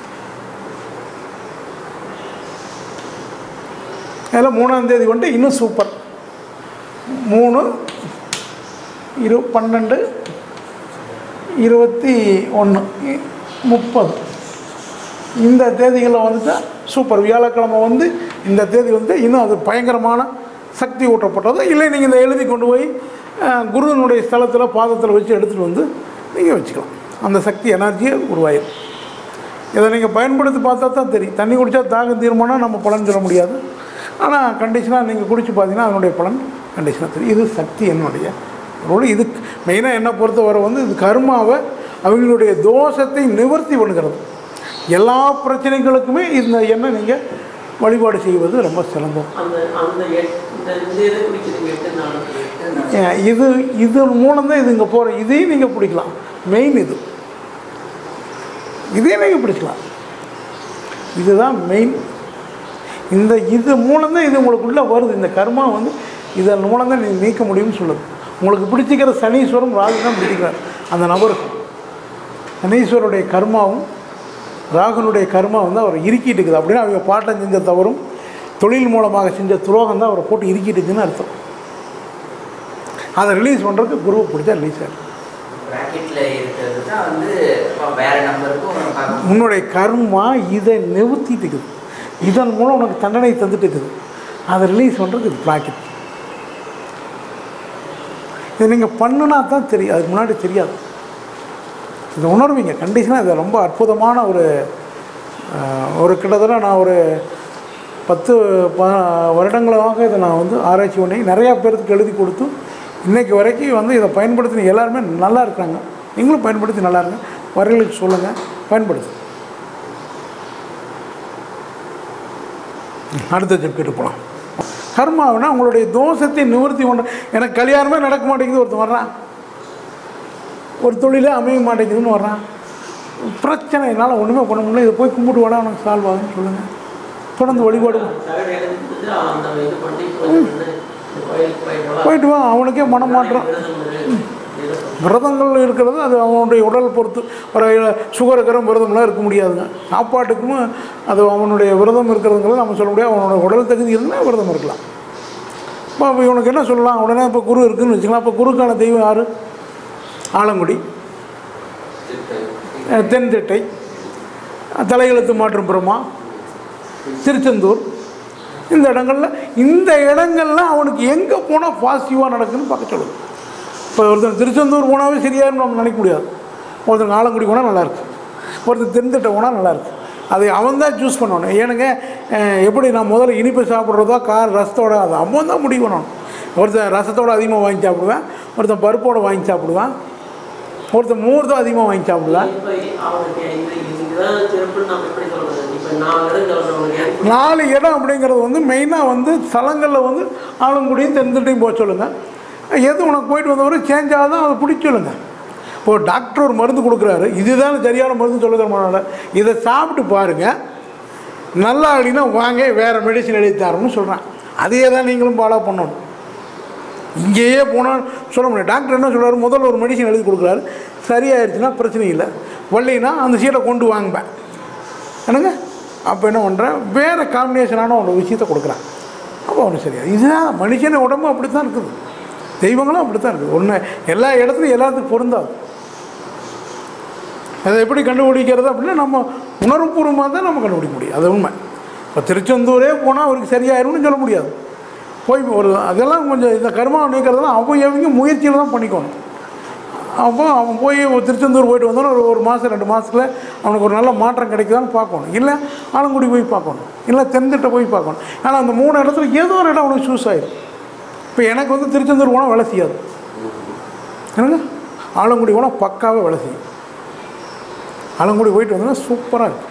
[SPEAKER 2] அதில் மூணாம் தேதி வந்துட்டு இன்னும் சூப்பர் மூணு இரு பன்னெண்டு இருபத்தி ஒன்று முப்பது இந்த தேதிகளில் வந்துட்டு சூப்பர் வியாழக்கிழமை வந்து இந்த தேதி வந்து இன்னும் அது பயங்கரமான சக்தி ஊட்டப்பட்டது இல்லை நீங்கள் இதை எழுதி கொண்டு போய் அஹ், குருவினுடைய ஸ்தலத்தில் பாதத்தில் வச்சு எடுத்துகிட்டு வந்து நீங்கள் வச்சுக்கலாம் அந்த சக்தி எனர்ஜியை உருவாயிடும் இதை நீங்கள் பயன்படுத்தி பார்த்தா தான் தெரியும் தண்ணி குடித்தா தாகம் தீர்மானம் நம்ம பலன் சொல்ல முடியாது ஆனால் கண்டிஷனாக நீங்கள் குடிச்சு பார்த்தீங்கன்னா அதனுடைய பலன் கண்டிஷனாக தெரியும் இது சக்தி என்னுடைய ரோல் இது மெயினாக என்னை பொறுத்தவரை வந்து இது கர்மாவை அவங்களுடைய தோஷத்தை நிவர்த்தி பண்ணுகிறது எல்லா பிரச்சனைகளுக்குமே இந்த எண்ணெய் நீங்கள் வழிபாடு செய்வது ரொம்ப சிறந்தது
[SPEAKER 6] அந்த அந்த எட்- இந்த இந்த இதை குடிக்கிறதுக்கு எட்டு நாளுக்கு
[SPEAKER 2] ஏன் இது இது மூலம்தான் இது இங்கே போகிற இதையும் நீங்கள் பிடிக்கலாம் மெயின் இது இதையும் நீங்கள் பிடிக்கலாம் இதுதான் மெயின் இந்த இது மூலம்தான் இது உங்களுக்குள்ளே வருது இந்த கர்மா வந்து இதன் மூலம்தான் நீ நீக்க முடியும்னு சொல்லுது உங்களுக்கு பிடிச்சிக்கிற சனீஸ்வரம் ராகு தான் பிடிக்கிறார் அந்த நபருக்கு சனீஸ்வருடைய கர்மாவும் ராகுனுடைய கர்மா வந்து அவரை இறுக்கிட்டு இருக்குது அப்படின்னா அவங்க பாட்டம் செஞ்ச தவறும் தொழில் மூலமாக செஞ்ச துரோகம் தான் அவரை போட்டு இறுக்கிட்டு இருக்குன்னு அர்த்தம் அதை ரிலீஸ் பண்ணுறதுக்கு குருவை பிடிச்சா ரிலீஸ் ஆகும்
[SPEAKER 5] ப்ராக்கெட்டில் இருக்கிறது தான் வந்து இப்போ வேற நம்பருக்கும் பார்க்க
[SPEAKER 2] உன்னுடைய கர்மா இதை நிறுத்திட்டு இருக்குது இதன் மூலம் உனக்கு தண்டனை தந்துட்டு இருக்குது அதை ரிலீஸ் பண்ணுறதுக்கு இது ப்ராக்கெட் இது நீங்கள் பண்ணுனா தான் தெரியும் அதுக்கு முன்னாடி தெரியாது இதை உணர்வீங்க கண்டிஷனாக இது ரொம்ப அற்புதமான ஒரு ஆஹ், ஒரு கிட்டத்தட்ட நான் ஒரு பத்து ப வருடங்களாக இதை நான் வந்து ஆராய்ச்சி பண்ணி நிறையா பேருக்கு எழுதி கொடுத்து இன்றைக்கு வரைக்கும் வந்து இதை பயன்படுத்தின எல்லாருமே நல்லா இருக்காங்க நீங்களும் பயன்படுத்தி நல்லா இருங்க வரைகளுக்கு சொல்லுங்கள் பயன்படுத்து அடுத்த செப்கிட்டு போகலாம் கர்மாவுனா உங்களுடைய தோஷத்தை நிவர்த்தி பண்ண எனக்கு கல்யாணமே நடக்க மாட்டேங்குது ஒருத்தன் வர்றான் ஒரு தொழிலே அமைய மாட்டேங்குதுன்னு வர்றான் பிரச்சனை என்னால் ஒன்றுமே பண்ண முடியல இதை போய் கும்பிட்டு வாடா உனக்கு சால்வ் ஆகுன்னு சொல்லுங்கள் தொடர்ந்து வழிபாடு பண்ணு.
[SPEAKER 6] தகடு எடுத்துட்டு அந்த இது பண்ணி கொஞ்சம் வந்து இந்த கோயிலுக்கு போயிட்டு வா.
[SPEAKER 2] போயிட்டு வா அவனுக்கே மனம் மாற்றம்
[SPEAKER 6] விரதம் இரு. இதை சொல்லு.
[SPEAKER 2] விரதங்கள் இருக்கிறது அது அவனுடைய உடல் பொறுத்து ஒரு சுகர் இருக்கிற விரதம்லாம் இருக்க முடியாதுங்க சாப்பாட்டுக்கும் அது அவனுடைய விரதம் இருக்கிறதுங்கிறது நம்ம சொல்ல முடியாது அவனோட உடல் தகுதி இருந்தால் விரதம் இருக்கலாம் இப்போ அப்போ இவனுக்கு என்ன சொல்லலாம் உடனே இப்போ குரு இருக்குன்னு வச்சுக்கலாம் அப்போ குருக்கான தெய்வம் யார் ஆலங்குடி அஹ் தென்திட்டை அஹ் தலையெழுத்து மாற்றும் பிரம்மா திருச்செந்தூர் இந்த இடங்கள்ல இந்த இடங்கள்ல அவனுக்கு எங்கே போனால் பாசிட்டிவாக நடக்குதுன்னு பார்க்க சொல்லுது இப்போ ஒருத்தன் திருச்செந்தூர் போனாவே சரியாருன்னு நம்ம நினைக்க முடியாது ஒருத்தன் ஆலங்குடி போனால் நல்லாயிருக்கு ஒருத்தன் தென்திட்டை போனால் நல்லாயிருக்கு அதை அவன் தான் சூஸ் பண்ணணும் ஏனுங்க அஹ், எப்படி நான் முதல்ல இனிப்பு சாப்பிட்றதோ கார் ரசத்தோட அது அவன் தான் முடிவு பண்ணணும் ஒருத்தன் ரசத்தோட அதிகமாக வாங்கி சாப்பிடுவேன் ஒருத்தன் பருப்போட வாங்கி சாப்பிடுவான் ஒருத்தன் மோர் தான் அதிகமாக வாங்கி சாப்பிடுவேன்
[SPEAKER 6] இப்ப அவனுக்கு இந்த இதுதான் சிறப்புன்னு நம்ம எப்படி சொல்றது இப்ப நான் இடம் சொல்றேன் உனக்கு ஏற்ப-
[SPEAKER 2] நாலு இடம் அப்படிங்கிறது வந்து மெயினாக வந்து ஸ்தலங்களில் வந்து ஆலங்குடியும் தென்திட்டையும் போக சொல்லுங்கள் எது உனக்கு போயிட்டு வந்தவரை சேஞ்ச் ஆகாதான் அதை பிடிச்சி சொல்லுங்க இப்போ டாக்டர் ஒரு மருந்து கொடுக்குறாரு இதுதான் சரியான மருந்து சொல்லுகிற மாட்டாங்க இதை சாப்பிட்டு பாருங்கள் நல்லா அப்படின்னா வாங்க வேறு மெடிசன் எழுதி தரோம்னு சொல்கிறேன் அதையே தான் நீங்களும் ஃபாலோ பண்ணணும் இங்கேயே போனால் சொல்ல முடியாது டாக்டர் என்ன சொல்றாரு முதல்ல ஒரு மெடிசன் எழுதி கொடுக்குறாரு சரியாயிருச்சுன்னா பிரச்சனை இல்லை வரலைன்னா அந்த சீட்டை கொண்டு வாங்குவேன் என்னங்க அப்போ என்ன பண்ணுறேன் வேறு காம்பினேஷனான ஒரு விஷயத்தை கொடுக்குறேன் அப்போ ஒன்று சரியா இதுதான் மனுஷன உடம்பு அப்படி தான் இருக்குது தெய்வங்களும் அப்படி தான் இருக்குது ஒன்று எல்லா இடத்துலையும் எல்லாத்துக்கும் பொருந்தாது அதை எப்படி கண்டுபிடிக்கிறது அப்படின்னா நம்ம உணர்வுபூர்வமாக தான் நம்ம கண்டுபிடிக்க முடியும் அது உண்மை இப்போ திருச்செந்தூரே போனால் அவருக்கு சரியாயிரும்னு சொல்ல முடியாது போய் ஒரு அதெல்லாம் கொஞ்சம் இந்த கர்மாவை நீக்கிறதெல்லாம் அவங்க அவங்க முயற்சியில் தான் பண்ணிக்கணும் அப்போ அவன் போய் ஒரு திருச்செந்தூர் போயிட்டு வந்தாலும் ஒரு ஒரு மாதம் ரெண்டு மாதத்தில் அவனுக்கு ஒரு நல்ல மாற்றம் கிடைக்குதான்னு பார்க்கணும் இல்லை ஆலங்குடி போய் பார்க்கணும் இல்லை தென்திட்ட போய் பார்க்கணும் ஆனால் அந்த மூணு இடத்துல ஏதோ ஒரு இடம் அவனுக்கு சூஸ் ஆயிடும் இப்போ எனக்கு வந்து திருச்செந்தூர் போனால் வேலை செய்யாது என்னங்க ஆலங்குடி போனால் பக்காவாக வேலை செய்யும் ஆலங்குடி போயிட்டு வந்தோன்னா சூப்பராக இருக்கும்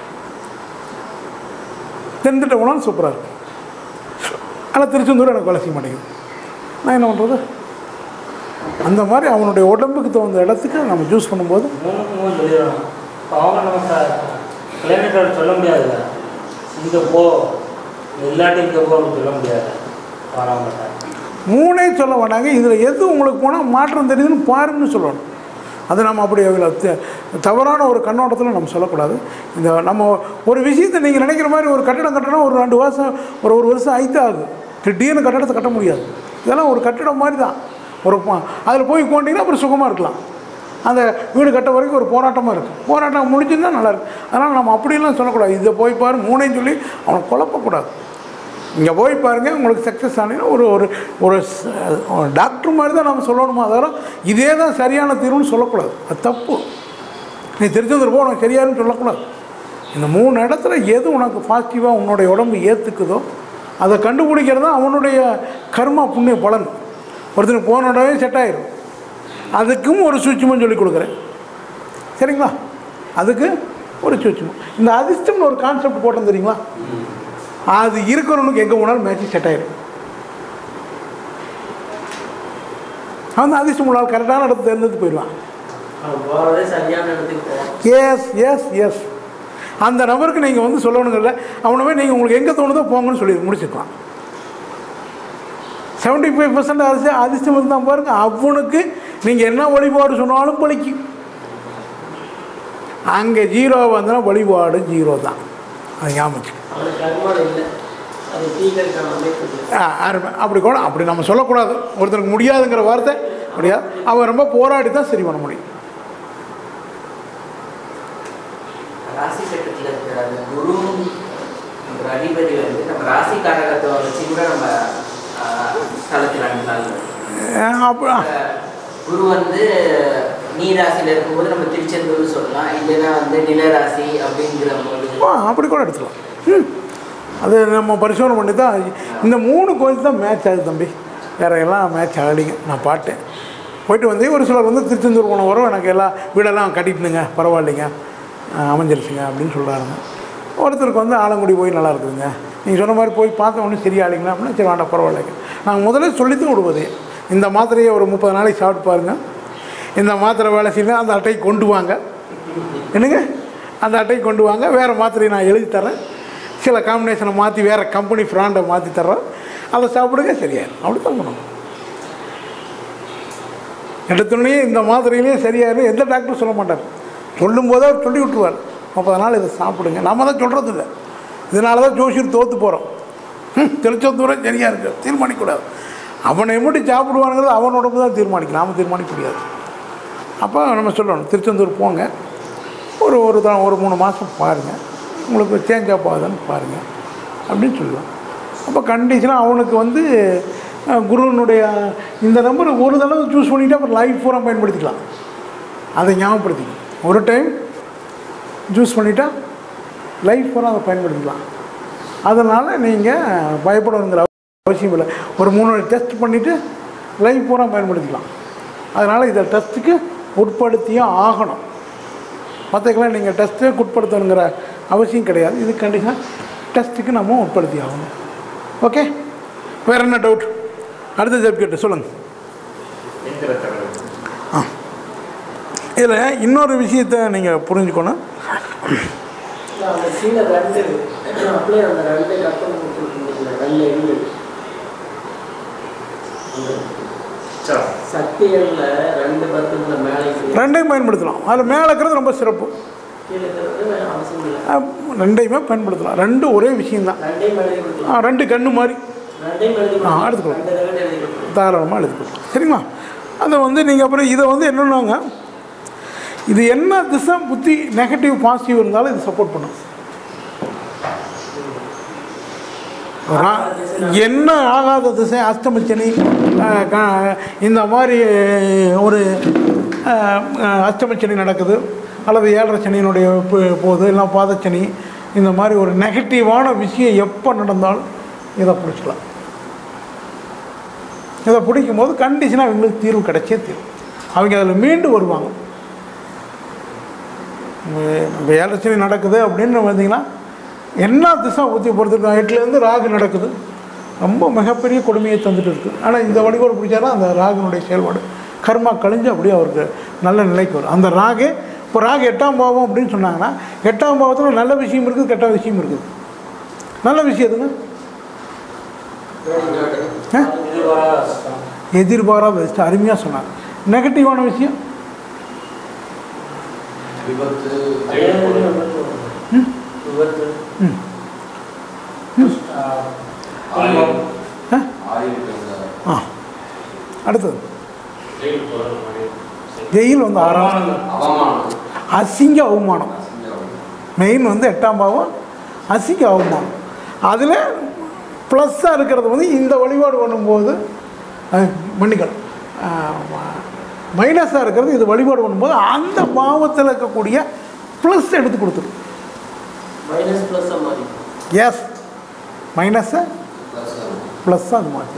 [SPEAKER 2] தென்திட்ட போனாலும் சூப்பராக இருக்கும் ஆனால் திருச்செந்தூர் எனக்கு வேலை செய்ய மாட்டேங்குது நான் என்ன பண்ணுறது அந்த மாதிரி அவனுடைய உடம்புக்கு தகுந்த இடத்துக்கு நம்ம சூஸ் பண்ணும்போது
[SPEAKER 4] மூணு மூணு சொல்லிடுறாங்க இப்போ அவங்க நம்ம கிளைமேட்டோட சொல்ல முடியாதுல்ல இங்கே போ இல்லாட்டி இங்கே போன்னு சொல்ல முடியாது வராமட்டாங்க
[SPEAKER 2] மூணே சொல்ல மாட்டாங்க இதில் எது உங்களுக்கு போனால் மாற்றம் தெரியுதுன்னு பாருன்னு சொல்லணும் அது நம்ம அப்படி அதுல த- தவறான ஒரு கண்ணோட்டத்தில் நம்ம சொல்லக்கூடாது இந்த நம்ம ஒரு விஷயத்தை நீங்கள் நினைக்கிற மாதிரி ஒரு கட்டடம் கட்டணும் ஒரு ரெண்டு வருஷம் ஒரு ஒரு வருஷம் ஆயிட்டு ஆகுது திடீர்னு கட்டடத்தை கட்ட முடியாது இதெல்லாம் ஒரு கட்டடம் மாதிரி தான் ஒரு அதில் போய் கொண்டீங்கன்னா அப்புறம் சுகமாக இருக்கலாம் அந்த வீடு கட்ட வரைக்கும் ஒரு போராட்டமாக இருக்குது போராட்டம் முடிஞ்சுன்னா நல்லா இருக்கு அதனால் நம்ம அப்படிலாம் சொல்லக்கூடாது இதை போய் பாரு மூணையும் சொல்லி அவனை குழப்பக்கூடாது இங்கே போய் பாருங்கள் உங்களுக்கு சக்ஸஸ் ஆனீங்கன்னா ஒரு ஒரு ஒரு ச- ஒரு டாக்டர் மாதிரி தான் நம்ம சொல்லணுமா தவிர இதே தான் சரியான தீர்வுன்னு சொல்லக்கூடாது அது தப்பு நீ திருச்செந்தூர் போ உனக்கு சரியாருன்னு சொல்லக்கூடாது இந்த மூணு இடத்துல எது உனக்கு பாசிட்டிவாக உன்னுடைய உடம்பு ஏற்றுக்குதோ அதை கண்டுபிடிக்கிறது தான் அவனுடைய கர்மா புண்ணிய பலன் ஒருத்தனுக்கு போன உடனே செட் ஆயிரும் அதுக்கும் ஒரு சூட்சமும் சொல்லி கொடுக்குறேன் சரிங்களா அதுக்கு ஒரு சூட்சமம் இந்த அதிர்ஷ்டம்னு ஒரு கான்செப்ட் போட்டோம் தெரியுங்களா அது இருக்கிறவனுக்கு எங்கே போனாலும் மேட்ச் செட் ஆயிடும் அவன் அதிர்ஷ்டம் உள்ளால் கரெக்டான இடத்துல தேர்ந்தெடுத்து போயிடுவான்
[SPEAKER 6] அவன் போறதே சரியான இடத்துக்கு போவான்
[SPEAKER 2] எஸ் எஸ் எஸ் அந்த நபருக்கு நீங்கள் வந்து சொல்லணுங்கல்ல அவனவே நீங்கள் உங்களுக்கு எங்கே தோணுதோ போங்கன்னு சொல்லி முடிச்சுக்கலாம் செவன்ட்டி ஃபைவ் பர்சன்ட் அதிர்ஷ்ட அதிர்ஷ்டம் இருந்தால் பாருங்க அவனுக்கு நீங்கள் என்ன வழிபாடு சொன்னாலும் பலிக்கும் அங்கே ஜீரோ வந்தனா வழிபாடு ஜீரோ தான் அது ஞாபகம் வச்சுக்கோ.
[SPEAKER 6] அவனுக்கு கர்மாவில் இல்லை அது தீர்க்கறதுக்கான அமைப்பு இல்லை.
[SPEAKER 2] ஆ, அருமை அப்படி கூட அப்படி நம்ம சொல்லக்கூடாது ஒருத்தருக்கு முடியாதுங்கிற வார்த்தை முடியாது அவன் ரொம்ப போராடி தான் சரி பண்ண முடியும்
[SPEAKER 5] ராசி சட்டத்தில் இருக்கிற அந்த குரு என்ற அதிபதி வந்து நம்ம ராசி காரகத்துவம் வச்சு கூட நம்ம ஆஹ், ஸ்தலத்தில் அனுப்பலாம்
[SPEAKER 2] ஆ, அப்ப
[SPEAKER 5] குரு வந்து நீ ராசியில் இருக்கும்போது நம்ம திருச்செந்தூர் சொல்லலாம் இல்லைன்னா வந்து நிலராசி அப்படிங்கிற போது
[SPEAKER 2] ஆ, அப்படி கூட எடுத்துக்கலாம் ம் அது நம்ம பரிசோதனை பண்ணி தான் இந்த மூணு கோயில் தான் மேட்ச் ஆகுது தம்பி வேற எல்லாம் மேட்ச் ஆகலைங்க நான் பாட்டேன் போயிட்டு வந்து ஒரு சிலர் வந்து திருச்செந்தூர் போன வரும் எனக்கு எல்லாம் வீடெல்லாம் கட்டிட்டுனுங்க பரவாயில்லைங்க ஆ, அமைஞ்சிருச்சுங்க அப்படின்னு சொல்கிறாருங்க ஒருத்தருக்கு வந்து ஆலங்குடி போய் நல்லா இருக்குதுங்க நீங்கள் சொன்ன மாதிரி போய் பார்த்த ஒன்றும் சரியாளிங்களா அப்படின்னா சரி வேண்டாம் பரவாயில்லைங்க நாங்கள் முதல்ல சொல்லித்தான் விடுவது இந்த மாத்திரையை ஒரு முப்பது நாளைக்கு சாப்பிட்டு பாருங்க இந்த மாத்திரை வேலை செய்யல அந்த அட்டையை கொண்டு வாங்க என்னங்க அந்த அட்டையை கொண்டு வாங்க வேறு மாத்திரையை நான் எழுதி தரேன் சில காம்பினேஷனை மாற்றி வேறு கம்பெனி ஃப்ராண்டை மாற்றி தர்றேன் அதை சாப்பிடுங்க சரியாயிரும் அப்படி தான் பண்ணணும் எடுத்தோடனே இந்த மாத்திரையிலேயே சரியாயிரும் எந்த டாக்டரும் சொல்ல மாட்டார் சொல்லும்போதே அவர் சொல்லி விட்டுருவார் முப்பது நாள் இதை சாப்பிடுங்க நம்ம தான் சொல்கிறது இல்லை இதனால தான் ஜோசியர் தோற்று போகிறோம் திருச்செந்தூரம் சரியாக இருக்குது தீர்மானிக்கக்கூடாது அவனை எப்படி சாப்பிடுவானுங்கிறது அவன் உடம்பு தான் தீர்மானிக்கலாம் நாம தீர்மானிக்க முடியாது அப்போ நம்ம சொல்லணும் திருச்செந்தூர் போங்க ஒரு ஒரு த ஒரு மூணு மாதம் பாருங்கள் உங்களுக்கு சேஞ்ச் ஆஃப் ஆகுதுன்னு பாருங்கள் அப்படின்னு சொல்லலாம் அப்போ கண்டிஷனாக அவனுக்கு வந்து அஹ், குருவினுடைய இந்த நம்பர் ஒரு தடவை சூஸ் பண்ணிவிட்டு அப்புறம் லைஃப் பூரா பயன்படுத்திக்கலாம் அதை ஞாபகப்படுத்திக்கணும் ஒரு டைம் சூஸ் பண்ணிட்டா லைஃப் பூரா அதை பயன்படுத்திக்கலாம் அதனால் நீங்கள் பயப்படணுங்கிற அவசியம் இல்லை ஒரு மூணு டெஸ்ட் பண்ணிவிட்டு லைஃப் பூரா பயன்படுத்திக்கலாம் அதனால் இதை டெஸ்ட்டுக்கு உட்படுத்தியும் ஆகணும் மற்றக்கெல்லாம் நீங்கள் டெஸ்ட்டே உட்படுத்தணுங்கிற அவசியம் கிடையாது இது கண்டிப்பாக டெஸ்ட்டுக்கு நம்ம உட்படுத்தி ஆகணும் ஓகே வேறு என்ன டவுட் அடுத்த சப்ஜெக்ட் சொல்லுங்கள் ஆ இதில் இன்னொரு விஷயத்தை நீங்கள் புரிஞ்சுக்கணும்
[SPEAKER 6] நான் அந்த கீழே ரெண்டு அப்படியே அந்த ரெண்டு கப்பல் கொடுத்துருக்கீங்க ரெண்டு எண்கள் சக்திகள்ல ரெண்டு பத்துக்குள்ள மேலே கீழே
[SPEAKER 2] ரெண்டையும் பயன்படுத்தலாம் அதில் மேலே இருக்கிறது ரொம்ப சிறப்பு
[SPEAKER 6] கீழே இருக்கிறது அவசியம் இல்லை
[SPEAKER 2] அஹ், ரெண்டையுமே பயன்படுத்தலாம் ரெண்டும் ஒரே விஷயம்தான்
[SPEAKER 6] ரெண்டையும் எழுதி கொடுக்கலாம்
[SPEAKER 2] ஆ, ரெண்டு கண்ணு மாதிரி
[SPEAKER 6] ரெண்டையும் எழுதி
[SPEAKER 2] ஆ, எடுத்துக்கலாம்.
[SPEAKER 6] ரெண்டு தடவை எழுதி கொடுக்கலாம்
[SPEAKER 2] தாராளமாக எழுதி கொடுக்கலாம் சரிங்களா அதை வந்து நீங்கள் அப்புறம் இதை வந்து என்னன்னாங்க இது என்ன திசை புத்தி நெகட்டிவ் பாசிட்டிவ் இருந்தாலும் இது சப்போர்ட் பண்ணும் ரா- என்ன ஆகாத திசை அஷ்டமச்சனி அஹ், க- இந்த மாதிரி ஒரு அஹ், அஹ், அஷ்டமச்சனி நடக்குது அல்லது ஏழரை சனியினுடைய போ- போகுது இல்லை பாதச்சனி இந்த மாதிரி ஒரு நெகட்டிவான விஷயம் எப்போ நடந்தாலும் இதை பிடிச்சிக்கலாம் இதை பிடிக்கும் போது கண்டிஷனாக அவங்களுக்கு தீர்வு கிடைச்சே தீரும் அவங்க அதில் மீண்டு வருவாங்க இப்போ ஏழரை நடக்குது அப்படின்னு பார்த்தீங்கன்னா என்ன திசை ஊற்றி பொறுத்திருக்கோம் எட்டுலேருந்து ராகு நடக்குது ரொம்ப மிகப்பெரிய கொடுமையை தந்துட்டு இருக்குது ஆனால் இந்த வழிபாடு பிடிச்சாரா அந்த ராகுனுடைய செயல்பாடு கர்மா கழிஞ்சு அப்படியே அவருக்கு நல்ல நிலைக்கு வரும் அந்த ராகு இப்போ ராகு எட்டாம் பாவம் அப்படின்னு சொன்னாங்கன்னா எட்டாம் பாவத்தில் நல்ல விஷயம் இருக்குது கெட்ட விஷயம் இருக்குது நல்ல விஷயம் எதுங்க ஆ? எதிர்பாராத விஷயம் அருமையாக சொன்னாங்க நெகட்டிவான விஷயம்
[SPEAKER 3] விபத்து
[SPEAKER 4] விபத்து
[SPEAKER 2] ம்
[SPEAKER 3] ஆயுள்
[SPEAKER 2] ஆ?
[SPEAKER 3] ஆயுள்
[SPEAKER 2] ஆ அடுத்தது ஜெயில் வந்து ஆறாம்
[SPEAKER 3] அவமானம்
[SPEAKER 2] அசிங்க அவமானம் மெயின் வந்து எட்டாம் பாவம் அசிங்க அவமானம் அதில் ப்ளஸ்ஸாக இருக்கிறது வந்து இந்த வழிபாடு பண்ணும்போது அஹ், மன்னிக்கணும் மைனஸாக இருக்கிறது இது வழிபாடு பண்ணும்போது அந்த பாவத்தில் இருக்கக்கூடிய ப்ளஸ் எடுத்து கொடுத்துரும்
[SPEAKER 6] மைனஸ் ப்ளஸ் மாதிரி
[SPEAKER 2] எஸ் மைனஸை ப்ளஸ்ஸாக அது மாற்றிடும்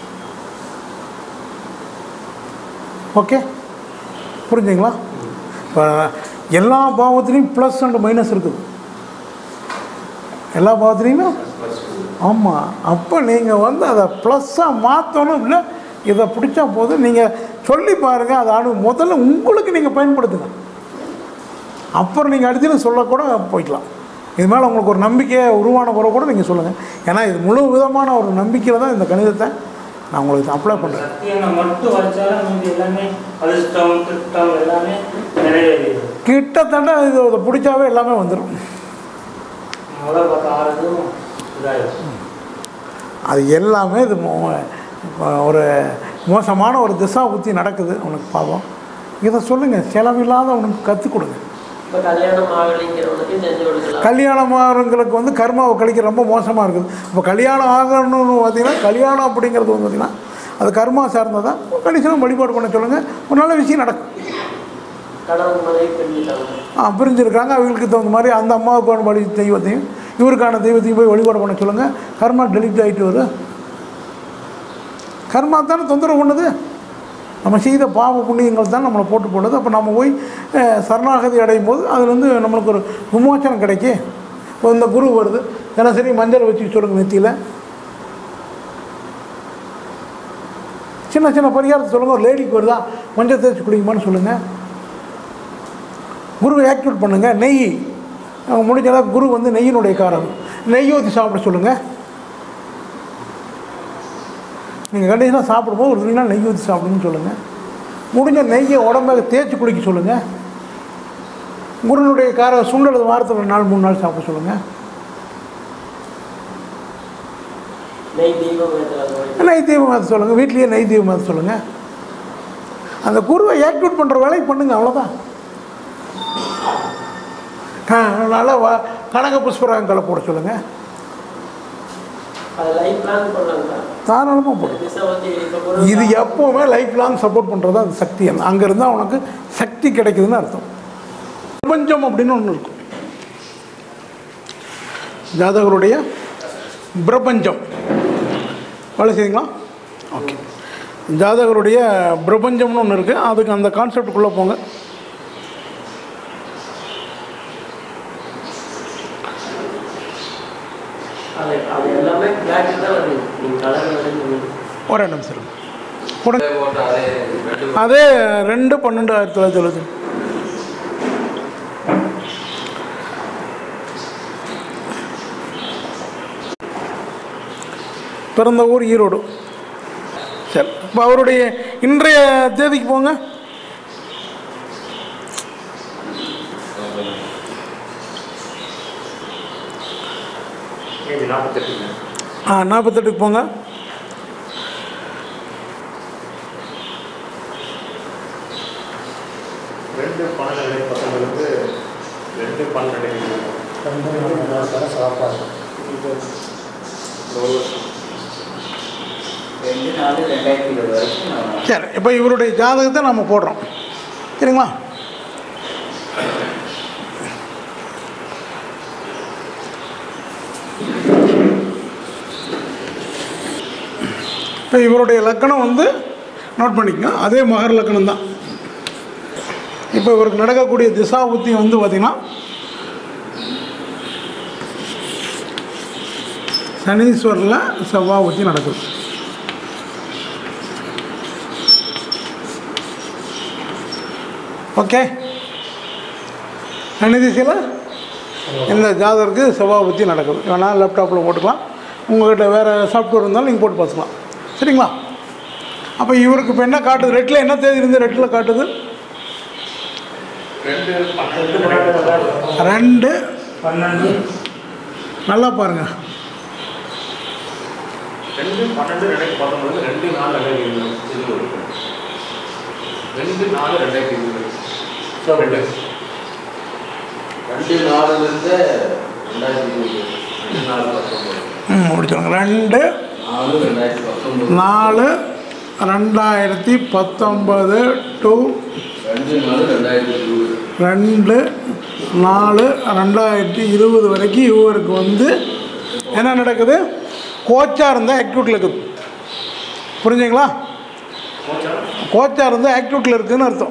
[SPEAKER 2] ஓகே புரிஞ்சுங்களா இப்போ எல்லா பாவத்துலேயும் ப்ளஸ் அண்ட் மைனஸ் இருக்குது எல்லா பாவத்துலேயுமே ஆமாம் அப்போ நீங்கள் வந்து அதை ப்ளஸ்ஸாக மாற்றணும் இல்லை இதை பிடிச்சா போதும் நீங்கள் சொல்லி பாருங்கள் அதை அனு முதல்ல உங்களுக்கு நீங்கள் பயன்படுத்துங்க அப்புறம் நீங்கள் அடுத்து சொல்லக்கூட போய்க்கலாம் இது மேலே உங்களுக்கு ஒரு நம்பிக்கை உருவான பிறகு கூட நீங்கள் சொல்லுங்கள் ஏன்னா இது முழு விதமான ஒரு நம்பிக்கையில் தான் இந்த கணிதத்தை நான் உங்களுக்கு அப்ளை பண்ணுறேன்
[SPEAKER 4] சத்தியனை மட்டும் வச்சாலும் மீதி எல்லாமே அதிர்ஷ்டம் திருஷ்டம் எல்லாமே நிறைவேறிடுது
[SPEAKER 2] கிட்டத்தட்ட இது இதை பிடிச்சாவே எல்லாமே வந்துடும்
[SPEAKER 4] முதல் பக்கம் ஆறுதும் இதாயிடும்
[SPEAKER 2] அது எல்லாமே இது மோ- இப்போ ஒரு மோசமான ஒரு திசா புத்தி நடக்குது உனக்கு பாவம் இதை சொல்லுங்கள் செலவில்லாத உனக்கு கற்றுக் கொடுங்க
[SPEAKER 6] இப்போ கல்யாணம் ஆகலைங்கிறவனுக்கு செஞ்சு கொடுக்கலாம்
[SPEAKER 2] கல்யாணமாகறவங்களுக்கு வந்து கர்மாவை கழிக்க ரொம்ப மோசமாக இருக்குது இப்போ கல்யாணம் ஆகணும்னு பார்த்தீங்கன்னா கல்யாணம் அப்படிங்கிறது வந்து பார்த்தீங்கன்னா அது கர்மா சார்ந்ததான் கணிசனம் வழிபாடு பண்ண சொல்லுங்கள் ஒரு நல்ல விஷயம் நடக்கும்
[SPEAKER 6] கணவன் மனைவி பிரிஞ்சுட்டாங்க
[SPEAKER 2] ஆ பிரிஞ்சிருக்காங்க அவங்களுக்கு தகுந்த மாதிரி அந்த அம்மாவுக்கான வழி தெய்வத்தையும் இவருக்கான தெய்வத்தையும் போய் வழிபாடு பண்ண சொல்லுங்கள் கர்மா டெலிட் ஆகிட்டு வரும் கர்மா தானே தொந்தரவு பண்ணுது நம்ம செய்த பாவ புண்ணியங்கள் தான் நம்மளை போட்டு போடுது அப்போ நம்ம போய் அஹ், சரணாகதி அடையும் போது அதுல இருந்து நம்மளுக்கு ஒரு விமோச்சனம் கிடைக்கும் இப்போ இந்த குரு வருது தினசரி மஞ்சள் வச்சு சொல்லுங்கள் நெத்தியில் சின்ன சின்ன பரிகாரத்தை சொல்லுங்கள் ஒரு லேடிக்கு வருதா மஞ்சள் தேய்ச்சி குடிக்குமான்னு சொல்லுங்கள் குருவை ஆக்டிவேட் பண்ணுங்கள் நெய் அவங்க முடிஞ்சதா குரு வந்து நெய்யினுடைய காரம் நெய் ஊற்றி சாப்பிட சொல்லுங்கள் நீங்கள் கண்டிஷனாக சாப்பிடும்போது ஒரு துணினா நெய் ஊற்றி சாப்பிடுன்னு சொல்லுங்கள் முடிஞ்ச நெய்யை உடம்ப தேய்ச்சி குளிக்க சொல்லுங்கள் குருனுடைய கார சுண்டல் வாரத்தில் ஒரு நாள் மூணு நாள் சாப்பிட சொல்லுங்கள்
[SPEAKER 6] நெய் தெய்வம் ஏற்றுறாங்க
[SPEAKER 2] நெய் தீபம் மாற்ற சொல்லுங்கள் வீட்லேயே நெய் தீபம் மாற்ற சொல்லுங்கள் அந்த குருவை ஆக்டிவேட் பண்ணுற வேலையை பண்ணுங்க அவ்வளோதான் நல்லா வ கனக புஷ்பராங்கலை போட சொல்லுங்கள்
[SPEAKER 6] அது லைஃப் பிளான் பண்ணாங்களா
[SPEAKER 2] தாராளமாக போடும்
[SPEAKER 6] திசை வந்து இப்போ குரு
[SPEAKER 2] இது எப்போவுமே லைஃப் லாங் சப்போர்ட் பண்ணுறது அது சக்தி அங்கே இருந்தால் உனக்கு சக்தி கிடைக்குதுன்னு அர்த்தம் பிரபஞ்சம் அப்படின்னு ஒன்று இருக்கும் ஜாதகருடைய பிரபஞ்சம் வேலை செய்யுங்களா ஓகே ஜாதகருடைய பிரபஞ்சம்னு ஒன்று இருக்குது அதுக்கு அந்த கான்செப்டுக்குள்ளே போங்க
[SPEAKER 6] அது அது எல்லாமே பிளாக் தான் வருது நீங்கள் கலர் வருது
[SPEAKER 2] ஒரே நிமிஷம் இருங்க. உடனே
[SPEAKER 3] அதே போட்டு அதே ரெண்டு
[SPEAKER 2] அதே ரெண்டு பன்னெண்டு ஆயிரத்தி தொள்ளாயிரத்தி எழுபது பிறந்த ஊர் ஈரோடு சரி இப்போ அவருடைய இன்றைய தேதிக்கு போங்க
[SPEAKER 4] ஏஜ் நாற்பத்தெட்டுங்க
[SPEAKER 2] ஆ நாற்பத்தெட்டுக்கு போங்க
[SPEAKER 7] ரெண்டு பன்னெண்டு பசங்களுக்கு ரெண்டு பன்னெண்டு
[SPEAKER 4] சாப்பாடு
[SPEAKER 7] ஒரு வருஷம்
[SPEAKER 5] ரெண்டு நாலு ரெண்டாயிரத்தி இருபது வரைக்கும் நான்
[SPEAKER 2] சரி இப்போ இவருடைய ஜாதகத்தை நம்ம போடுறோம் சரிங்களா இப்போ இவருடைய லக்கணம் வந்து நோட் பண்ணிக்கங்க அதே மகர் லக்கணம் தான் இப்போ இவருக்கு நடக்கக்கூடிய திசா புத்தி வந்து பார்த்திங்கன்னா சனீஸ்வரில் செவ்வாய் புத்தி நடக்குது ஓகே அநீதிசியில் இந்த ஜாதகருக்கு செவ்வாய் புத்தி நடக்குது வேணால் லேப்டாப்பில் போட்டுக்கலாம் உங்கள்கிட்ட வேறு சாஃப்ட்வேர் இருந்தாலும் நீங்கள் போட்டு பார்த்துக்கலாம் சரிங்களா அப்போ இவருக்கு இப்போ என்ன காட்டுது ரெட்டில் என்ன தேதி இருந்து ரெட்டில் காட்டுது
[SPEAKER 7] ரெண்டு
[SPEAKER 4] ரெண்டு
[SPEAKER 7] பன்னெண்டு
[SPEAKER 4] பன்னெண்டு
[SPEAKER 2] ரெண்டு
[SPEAKER 4] பன்னெண்டு
[SPEAKER 2] நல்லா பாருங்கள்
[SPEAKER 7] ரெண்டு பன்னெண்டு ரெண்டாயிரத்தி பத்தொன்பது ரெண்டு நாலு ரெண்டாயிரத்தி இருபது இருபது ரெண்டு நாலு ரெண்டாயிரத்தி இருபது ரெண்டு
[SPEAKER 3] ரெண்டு நாலுலேருந்து ரெண்டாயிரத்தி இருபது ரெண்டு நாலு பத்தொம்பது
[SPEAKER 2] ம் முடிச்சிடுங்க ரெண்டு
[SPEAKER 3] நாலு ரெண்டாயிரத்தி பத்தொம்பது
[SPEAKER 2] நாலு ரெண்டாயிரத்தி பத்தொம்பது டு
[SPEAKER 3] ரெண்டு நாலு ரெண்டாயிரத்தி இருபது
[SPEAKER 2] ரெண்டு நாலு ரெண்டாயிரத்தி இருபது வரைக்கும் இவருக்கு வந்து என்ன நடக்குது கோச்சா இருந்தால் ஆக்டிவிட்டியில் இருக்குது புரிஞ்சுங்களா கோச்சா இருந்தால் ஆக்டிவிட்டியில் இருக்குதுன்னு அர்த்தம்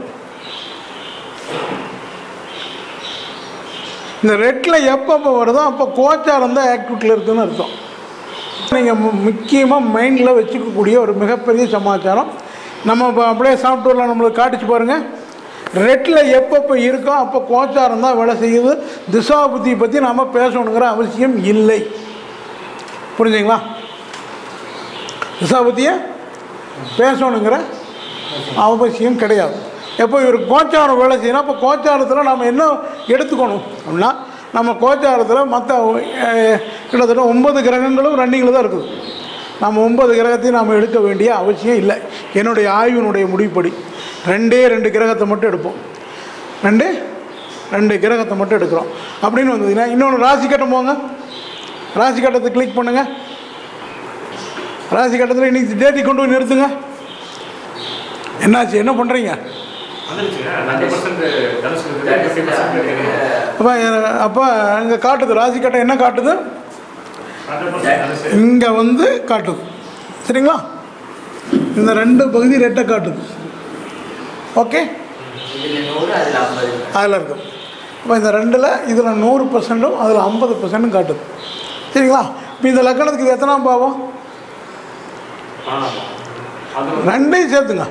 [SPEAKER 2] இந்த ரெட்டில் எப்பப்போ வருதோ அப்போ கோச்சா இருந்தால் ஆக்டிவிட்டியில் இருக்குதுன்னு அர்த்தம் நீங்கள் முக்கியமாக மைண்டில் வச்சுக்கக்கூடிய ஒரு மிகப்பெரிய சமாச்சாரம் நம்ம இப்போ அப்படியே சாஃப்ட்வேரில் நம்மளுக்கு காட்டிச்சு பாருங்கள் ரெட்டில் எப்பப்போ இருக்கோ அப்போ கோச்சாரம் தான் வேலை செய்யுது திசா புத்தியை பற்றி நாம் பேசணுங்கிற அவசியம் இல்லை புரிஞ்சுங்களா திசா புத்தியை பேசணுங்கிற அவசியம் கிடையாது எப்போ இவர் கோச்சாரம் வேலை செய்யணும் அப்போ கோச்சாரத்தில் நம்ம என்ன எடுத்துக்கணும் அப்படின்னா நம்ம கோச்சாரத்தில் மற்ற அஹ், கிட்டத்தட்ட ஒன்பது கிரகங்களும் ரன்னிங்கில் தான் இருக்குது நம்ம ஒன்பது கிரகத்தையும் நாம் எடுக்க வேண்டிய அவசியம் இல்லை என்னுடைய ஆய்வினுடைய முடிப்படி ரெண்டே ரெண்டு கிரகத்தை மட்டும் எடுப்போம் ரெண்டு ரெண்டு கிரகத்தை மட்டும் எடுக்கிறோம் அப்படின்னு வந்ததுன்னா இன்னொன்று ராசி கட்டம் போங்க ராசி கட்டத்தை கிளிக் பண்ணுங்கள் ராசி கட்டத்தில் இன்னைக்கு டேட்டி கொண்டு போய் நிறுத்துங்க என்னாச்சு என்ன பண்ணுறீங்க
[SPEAKER 7] வந்துருச்சுங்க ரெண்டு பர்சன்ட் தனுசு ஃபிஃப்டி பர்சன்ட்
[SPEAKER 2] அப்போ அப்போ இங்கே காட்டுது ராசி கட்டம் என்ன காட்டுது
[SPEAKER 7] ஹண்ட்ரட் பர்சன்ட் தனுசு
[SPEAKER 2] இங்கே வந்து காட்டுது சரிங்களா இந்த ரெண்டு பகுதி ரெட்டை காட்டுது ஓகே
[SPEAKER 5] இதுல நூறு அதுல ஐம்பது
[SPEAKER 2] அதில் இருக்கும் இப்போ இந்த ரெண்டில் இதில் நூறு பர்சன்ட்டும் அதில் ஐம்பது பர்சன்ட்டும் காட்டுது சரிங்களா இப்போ இந்த லக்கணத்துக்கு இது எத்தனாம் பாவம்
[SPEAKER 7] ஆமாம் அது
[SPEAKER 2] ரெண்டையும் சேர்த்துங்க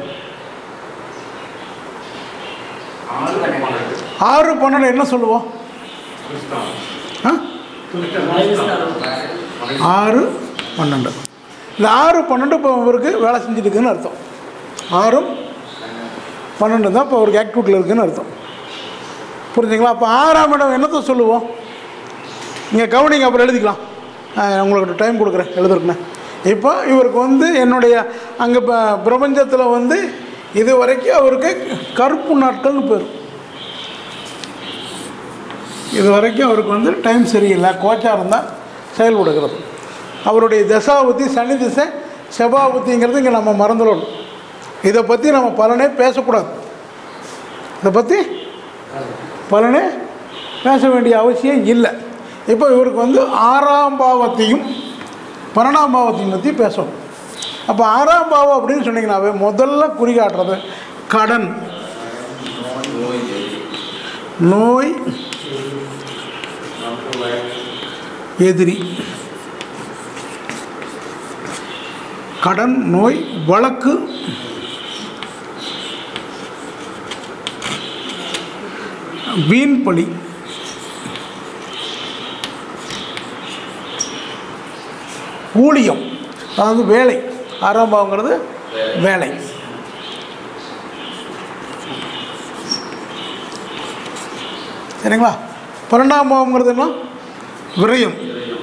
[SPEAKER 7] ஆறு பன்னெண்டு
[SPEAKER 2] ஆறு பன்னெண்டு என்ன சொல்லுவோம்
[SPEAKER 7] கிறிஸ்தான்
[SPEAKER 2] ஆ ஆறு பன்னெண்டு இந்த ஆறு பன்னெண்டு இப்போ இவருக்கு வேலை செஞ்சுட்டு இருக்குன்னு அர்த்தம் ஆறும் பன்னெண்டு தான் இப்போ அவருக்கு ஆக்டிவிட்டியில் இருக்குன்னு அர்த்தம் புரிஞ்சுங்களா அப்போ ஆறாம் இடம் என்னத்தை சொல்லுவோம் நீங்கள் கவனிங்க அப்புறம் எழுதிக்கலாம் ஆஹ் உங்களுக்கு டைம் கொடுக்குறேன் எழுதுறேன்னு இப்போ இவருக்கு வந்து என்னுடைய அங்கே இப்போ பிரபஞ்சத்தில் வந்து இது வரைக்கும் அவருக்கு கருப்பு நாட்கள்னு பேர் இது வரைக்கும் அவருக்கு வந்து டைம் சரியில்லை கோச்சாரம் தான் செயல்படுகிறது அவருடைய தசாபுத்தி சனி திசை செபாபுத்திங்கிறது இங்கே நம்ம மறந்துடணும் இதை பற்றி நம்ம பலனே பேசக்கூடாது இதை பற்றி பலனே பேச வேண்டிய அவசியம் இல்லை இப்போ இவருக்கு வந்து ஆறாம் பாவத்தையும் பன்னெண்டாம் பாவத்தையும் பற்றி பேசணும் அப்போ ஆறாம் பாவம் அப்படின்னு சொன்னீங்கன்னாவே முதல்ல குறிகாட்டுறது கடன் நோய் எதிரி கடன் நோய் வழக்கு வீண் பழி ஊழியம் அதாவது வேலை ஆறாம் பாவங்கிறது வேலை சரிங்களா பன்னெண்டாம் பாவங்கிறது என்ன விரயம்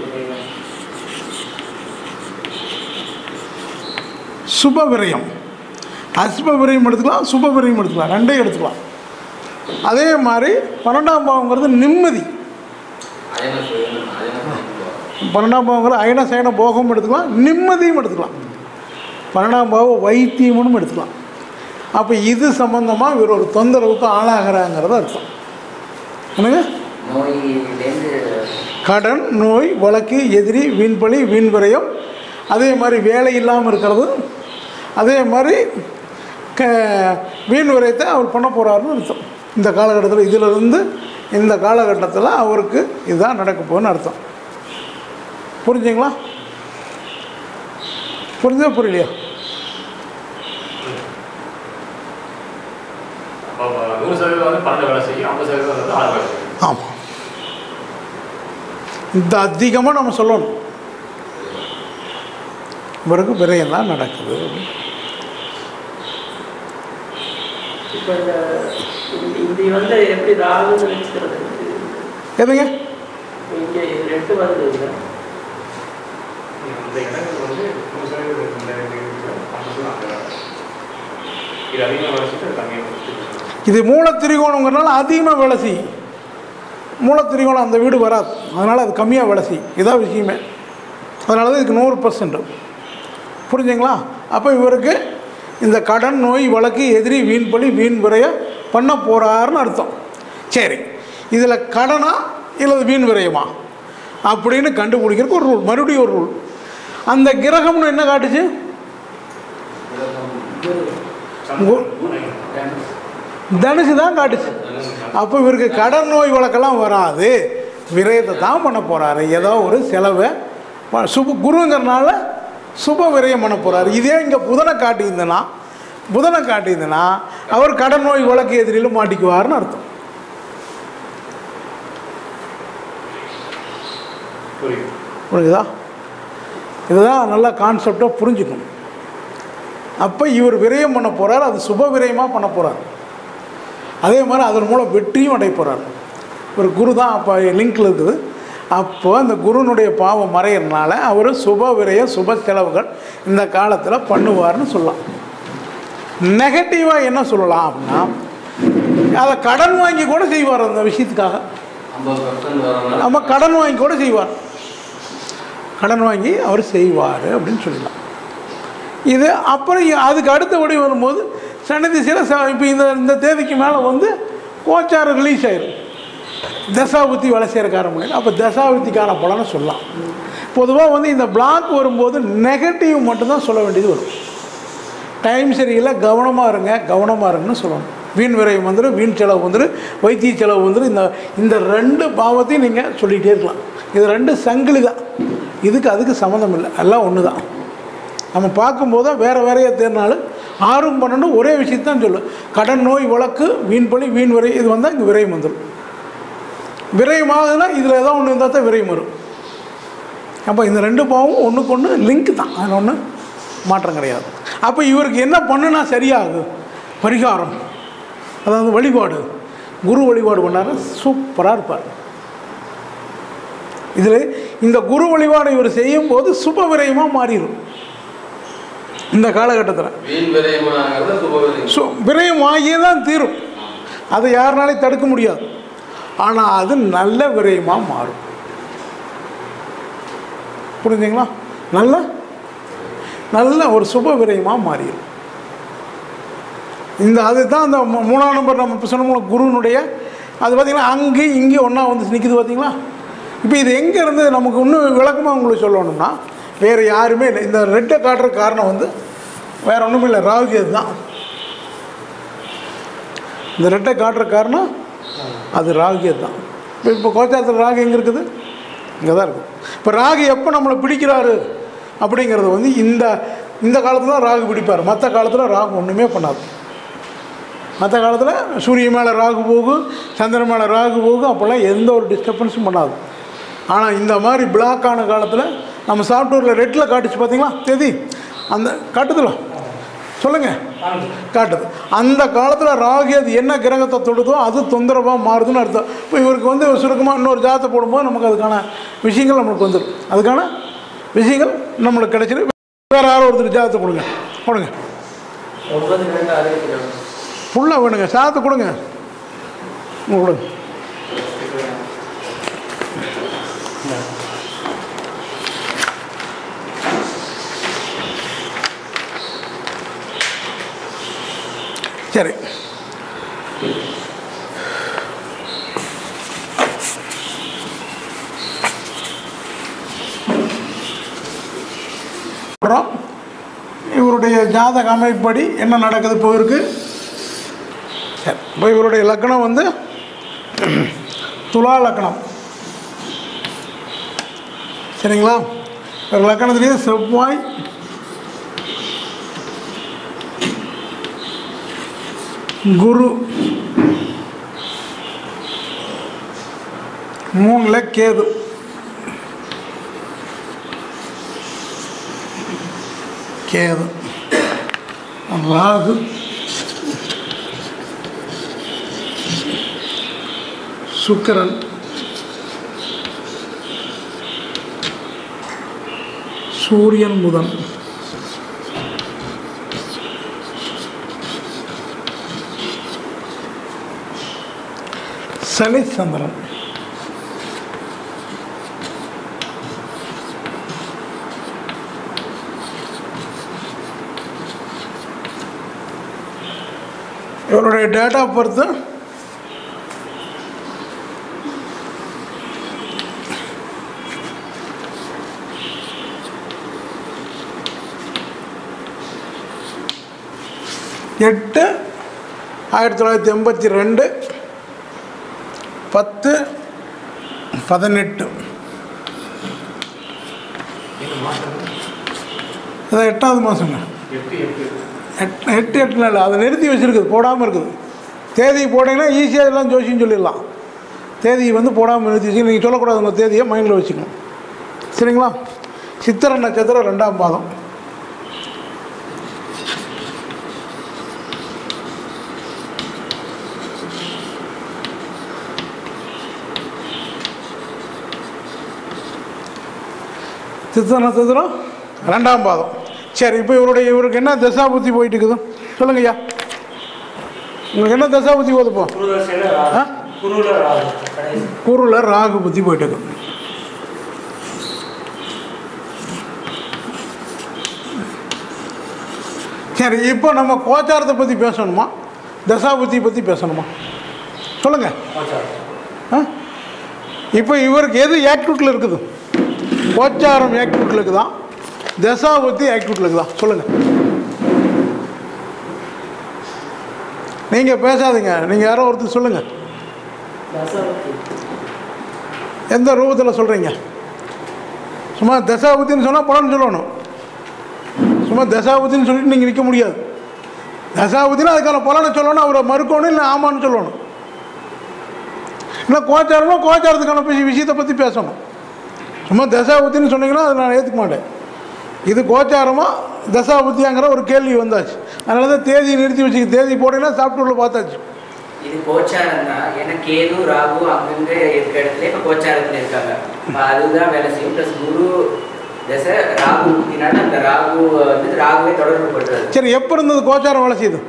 [SPEAKER 2] சுப விரயம் அசுப விரயம் எடுத்துக்கலாம் சுப விரயம் எடுத்துக்கலாம் ரெண்டையும் எடுத்துக்கலாம் அதே மாதிரி பன்னெண்டாம் பாவங்கிறது நிம்மதி
[SPEAKER 3] அயன சுயம் அயன சுயம்
[SPEAKER 2] பன்னெண்டாம் பாவங்கிற அயன சயன போகம் எடுத்துக்கலாம் நிம்மதியும் எடுத்துக்கலாம் பன்னெண்டாம் பாவம் வைத்தியம்னு எடுத்துக்கலாம் அப்போ இது சம்மந்தமாக இவர் ஒரு தொந்தரவுக்கு ஆளாகிறாங்கிறத அர்த்தம் என்னங்க
[SPEAKER 5] நோயிலேருந்து
[SPEAKER 2] கடன் நோய் வழக்கு எதிரி வீண்பழி வீண் விரயம் அதே மாதிரி வேலை இல்லாமல் இருக்கிறது அதே மாதிரி க வீண் விரயத்தை அவர் பண்ண போகிறாருன்னு அர்த்தம் இந்த காலகட்டத்தில் இதிலிருந்து இந்த காலகட்டத்தில் அவருக்கு இதுதான் நடக்க போகுதுன்னு அர்த்தம் புரிஞ்சுங்களா புரிஞ்சா புரியலையா
[SPEAKER 7] அப்போ நூறு சதவீதம் வந்து பன்னெண்டு வேலை செய்யும் ஐம்பது சதவீதம் வந்து ஆறு வேலை செய்யும்
[SPEAKER 2] ஆமாம் இந்த அதிகமாக நம்ம சொல்லணும் இவருக்கு விரயம் தான் நடக்குது
[SPEAKER 6] இப்போ இந்த இந்த- இது வந்து எப்படி ராகுன்னு வச்சுக்கிறது
[SPEAKER 2] எதுங்க
[SPEAKER 6] இங்கே இது ரெண்டு வருது இல்லை
[SPEAKER 7] இந்த இடங்கள் வந்து நூறு சதவீதம் இந்த ரெண்டு இருக்குது, ஐம்பது சதவீதம் அந்த வேலை. இது அதிகமாக வேலை செய்யும் அது கம்மியாக வேலை செய்யும்.
[SPEAKER 2] இது மூலத்திரிகோணங்கிறனால அதிகமாக வேலை செய்யும் மூலத்திரிகோணம் அந்த வீடு வராது அதனால் அது கம்மியாக வேலை செய்யும் இதான் விஷயமே அதனால தான் இதுக்கு நூறு பர்சன்ட் புரிஞ்சுங்களா அப்போ இவருக்கு இந்த கடன் நோய் வழக்கு எதிரி வீண் பழி வீண் விரைய பண்ண போகிறாருன்னு அர்த்தம் சரி இதில் கடனா இல்லை வீண் விரயமா அப்படின்னு கண்டுபிடிக்கிறதுக்கு ஒரு ரூல் மறுபடியும் ஒரு ரூல் அந்த கிரகம்னு என்ன காட்டுச்சு
[SPEAKER 7] சந்திரன், பூனை,
[SPEAKER 2] தனுசு தான் காட்டுச்சு அப்போ இவருக்கு கடன் நோய் வழக்கெல்லாம் வராது விரயத்தை தான் பண்ண போகிறாரு ஏதோ ஒரு செலவை ப- சுப குருங்கிறனால சுப விரயம் பண்ண போகிறாரு இதே இங்கே புதனை காட்டியிருந்தனா புதனை காட்டியிருந்தனா அவர் கடன் நோய் வழக்கு எதிரிலும் மாட்டிக்குவார்னு அர்த்தம்
[SPEAKER 7] புரியுது
[SPEAKER 2] புரியுதா இதுதான் நல்லா கான்செப்டாக புரிஞ்சுக்கணும் அப்போ இவர் விரயம் பண்ண போகிறார் அது சுப விரயமாக பண்ண போகிறார் அதே மாதிரி அதன் மூலம் வெற்றியும் அடைய போகிறார் ஒரு குரு தான் அப்போ லிங்கில் இருக்குது அப்போ அந்த குருனுடைய பாவம் மறையிறனால அவர் சுப விரய சுப செலவுகள் இந்த காலத்தில் பண்ணுவார்னு சொல்லலாம் நெகட்டிவாக என்ன சொல்லலாம் அப்படின்னா அதை கடன் வாங்கி கூட செய்வார் அந்த விஷயத்துக்காக
[SPEAKER 3] ஐம்பது பர்சன்ட் வரனால
[SPEAKER 2] நம்ம கடன் வாங்கி கூட செய்வார் கடன் வாங்கி அவர் செய்வார் அப்படின்னு சொல்லலாம் இது அப்புறம் இ- அதுக்கு அடுத்தபடி வரும்போது சனி திசையில் ச இப்போ இந்த இந்த தேதிக்கு மேலே வந்து கோச்சாரம் ரிலீஸ் ஆயிரும் தசாபுத்தி வேலை செய்கிற முடியும் அப்போ தசாபுத்திக்கான பலனை சொல்லலாம் பொதுவாக வந்து இந்த பிளாக் வரும்போது நெகட்டிவ் மட்டும்தான் சொல்ல வேண்டியது வரும் டைம் சரியில்லை கவனமாக இருங்க கவனமாக இருங்கன்னு சொல்லணும் வீண் விரயம் வந்துடும் வீண் செலவு வந்துடும் வைத்திய செலவு வந்துடும் இந்த இந்த ரெண்டு பாவத்தையும் நீங்கள் சொல்லிகிட்டே இருக்கலாம் இது ரெண்டு சங்கிலி தான் இதுக்கு அதுக்கு சம்மந்தம் இல்லை எல்லாம் ஒன்று தான் நம்ம பார்க்கும்போது வேறு வேறையாக தேர்னாலும் ஆறும் பன்னெண்டும் ஒரே விஷயத்தை தான் சொல்லும் கடன் நோய் வழக்கு வீண் பழி வீண் விரை இது வந்தால் இங்கே விரயம் வந்துடும் விரயம் ஆகுதுன்னா இதில் ஏதோ ஒன்று இருந்தால் தான் விரயம் வரும் அப்போ இந்த ரெண்டு பாவம் ஒன்றுக்கு ஒன்று லிங்க் தான் அதில் ஒன்று மாற்றம் கிடையாது அப்போ இவருக்கு என்ன பண்ணுனா சரியாகும் பரிகாரம் அதாவது வழிபாடு குரு வழிபாடு பண்ணாரு சூப்பராக இருப்பார் இதில் இந்த குரு வழிபாடு இவர் செய்யும்போது சுப விரயமாக மாறிடும் இந்த காலகட்டத்தில்
[SPEAKER 3] வீண் விரயமாகிறது சுப விரயம்
[SPEAKER 2] ஸோ விரயம் ஆகியே தான் தீரும் அதை யாருனாலையும் தடுக்க முடியாது ஆனால் அது நல்ல விரயமாக மாறும் புரிஞ்சுங்களா நல்ல நல்ல ஒரு சுப விரயமாக மாறிடும் இந்த அதுதான் அந்த மூ- மூணாம் நம்பர் நம்ம இப்போ சொன்ன குருனுடைய அது பார்த்திங்கன்னா அங்கே இங்கே ஒன்றா வந்து நிற்கிது பார்த்தீங்களா இப்போ இது எங்கே இருந்து நமக்கு இன்னும் விளக்கமாக உங்களுக்கு சொல்லணும்னா வேறு யாருமே இல்லை இந்த ரெட்டை காட்டுற காரணம் வந்து வேறு ஒன்றும் இல்லை ராகுகேது தான் இந்த ரெட்டை காட்டுற காரணம் அது ராகுகேது தான் இப்போ இப்போ கோச்சாரத்தில் ராகு எங்கே இருக்குது இங்கே தான் இருக்குது இப்போ ராகு எப்போ நம்மளை பிடிக்கிறாரு அப்படிங்கிறது வந்து இந்த இந்த காலத்தில் தான் ராகு பிடிப்பார் மற்ற காலத்தில் ராகு ஒன்றுமே பண்ணாது மற்ற காலத்தில் சூரியன் மேலே ராகு போகும் சந்திரன் மேலே ராகு போகும் அப்போல்லாம் எந்த ஒரு டிஸ்டர்பன்ஸும் பண்ணாது ஆனால் இந்த மாதிரி பிளாக் ஆன காலத்தில் நம்ம சாஃப்ட்வேரில் ரெட்டில் காட்டுச்சு பார்த்தீங்களா தேதி அந்த காட்டுதுல சொல்லுங்கள் காட்டுது அந்த காலத்தில் ராகு அது என்ன கிரகத்தை தொடுதோ அது தொந்தரவாக மாறுதுன்னு அர்த்தம் இப்போ இவருக்கு வந்து சுருக்கமாக இன்னொரு ஜாதத்தை போடும்போது நமக்கு அதுக்கான விஷயங்கள் நம்மளுக்கு வந்துடும் அதுக்கான விஷயங்கள் நம்மளுக்கு கிடைச்சிடும் வேறு யாரோ ஒருத்தர் ஜாதத்தை கொடுங்க கொடுங்க
[SPEAKER 6] ஒன்பது ரெண்டு அறுபத்தி ரெண்டு
[SPEAKER 2] ஃபுல்லாக வேணுங்க சாதத்தை கொடுங்க ம், கொடுங்க சரி அப்புறம் இவருடைய ஜாதக அமைப்படி என்ன நடக்குது இப்போ இவருக்கு சரி இப்போ இவருடைய லக்னம் வந்து துலா லக்னம் சரிங்களா இவர் லக்கணத்திலேயே செவ்வாய் குரு மூணில் கேது கேது ராகு சுக்கிரன் சூரியன் புதன் சனி சந்திரன் இவருடைய டேட் ஆஃப் பர்த்து எட்டு ஆயிரத்தி தொள்ளாயிரத்தி எண்பத்தி ரெண்டு பத்து பதினெட்டு அதான் எட்டாவது மாதங்க
[SPEAKER 7] எட்டு எட்டு
[SPEAKER 2] எட் எட்டு எட்டு நாள் அதை நிறுத்தி வச்சுருக்குது போடாமல் இருக்குது தேதி போட்டிங்கன்னா ஈஸியாக எல்லாம் ஜோசியம் சொல்லிடலாம் தேதி வந்து போடாமல் நிறுத்தி வச்சு நீங்கள் சொல்லக்கூடாது உங்கள் தேதியை மைண்டில் வச்சுக்கணும் சரிங்களா சித்திரை நட்சத்திரம் ரெண்டாம் பாதம் சித்தன சித்திரம் ரெண்டாம் பாதம் சரி இப்போ இவருடைய இவருக்கு என்ன தசா புத்தி போயிட்டு இருக்குது சொல்லுங்க ஐயா உங்களுக்கு என்ன தசா புத்தி போகுது இப்போ
[SPEAKER 4] குருதசையில்
[SPEAKER 2] ஆ?
[SPEAKER 4] ராகு குருவில் ராகு கடைசி
[SPEAKER 2] குருல ராகு புத்தி போயிட்டு இருக்கு சரி இப்போ நம்ம கோச்சாரத்தை பற்றி பேசணுமா தசா புத்தி பற்றி பேசணுமா சொல்லுங்க
[SPEAKER 4] கோச்சாரம்
[SPEAKER 2] ஆ இப்போ இவருக்கு எது ஆக்டிவிட்டியில் இருக்குது கோச்சாரம் ஆக்டிவிட்டியில் இருக்குதா தசா புத்தி ஆக்டிவிட்டியில் இருக்குதா சொல்லுங்கள் நீங்கள் பேசாதீங்க நீங்கள் யாரோ ஒருத்தர் சொல்லுங்கள்
[SPEAKER 6] தசாவதி
[SPEAKER 2] எந்த ரூபத்தில் சொல்கிறீங்க சும்மா தசாபுத்தின்னு சொன்னால் பலன் சொல்லணும் சும்மா தசாபுத்தின்னு சொல்லிட்டு நீங்கள் நிற்க முடியாது தசாபுத்தின்னு அதுக்கான பலனை சொல்லணும் அவரை மறுக்கணும் இல்லை ஆமான்னு சொல்லணும் இல்லை கோச்சாரம்னா கோச்சாரத்துக்கான விஷய- விஷயத்தை பற்றி பேசணும் சும்மா தசாபுத்தின்னு சொன்னீங்கன்னா அதை நான் ஏற்றுக்க மாட்டேன் இது கோச்சாரமா தசாபுத்தியாங்கிற ஒரு கேள்வி வந்தாச்சு அதனால தான் தேதி நிறுத்தி வச்சு தேதி போட்டீங்கன்னா சாப்பிட்டு உள்ள பார்த்தாச்சு
[SPEAKER 5] இது கோச்சாரம் தான் ஏன்னா கேது ராகு அங்கங்க இருக்க இடத்துல இப்ப கோச்சாரத்துல இருக்காங்க அப்ப அதுதான் வேலை செய்யும் ப்ளஸ் குரு தசை ராகு புத்தினால அந்த ராகு வந்து ராகுவே தொடர்பு படுறது
[SPEAKER 2] சரி எப்போ இருந்தது கோச்சாரம் வேலை செய்யுது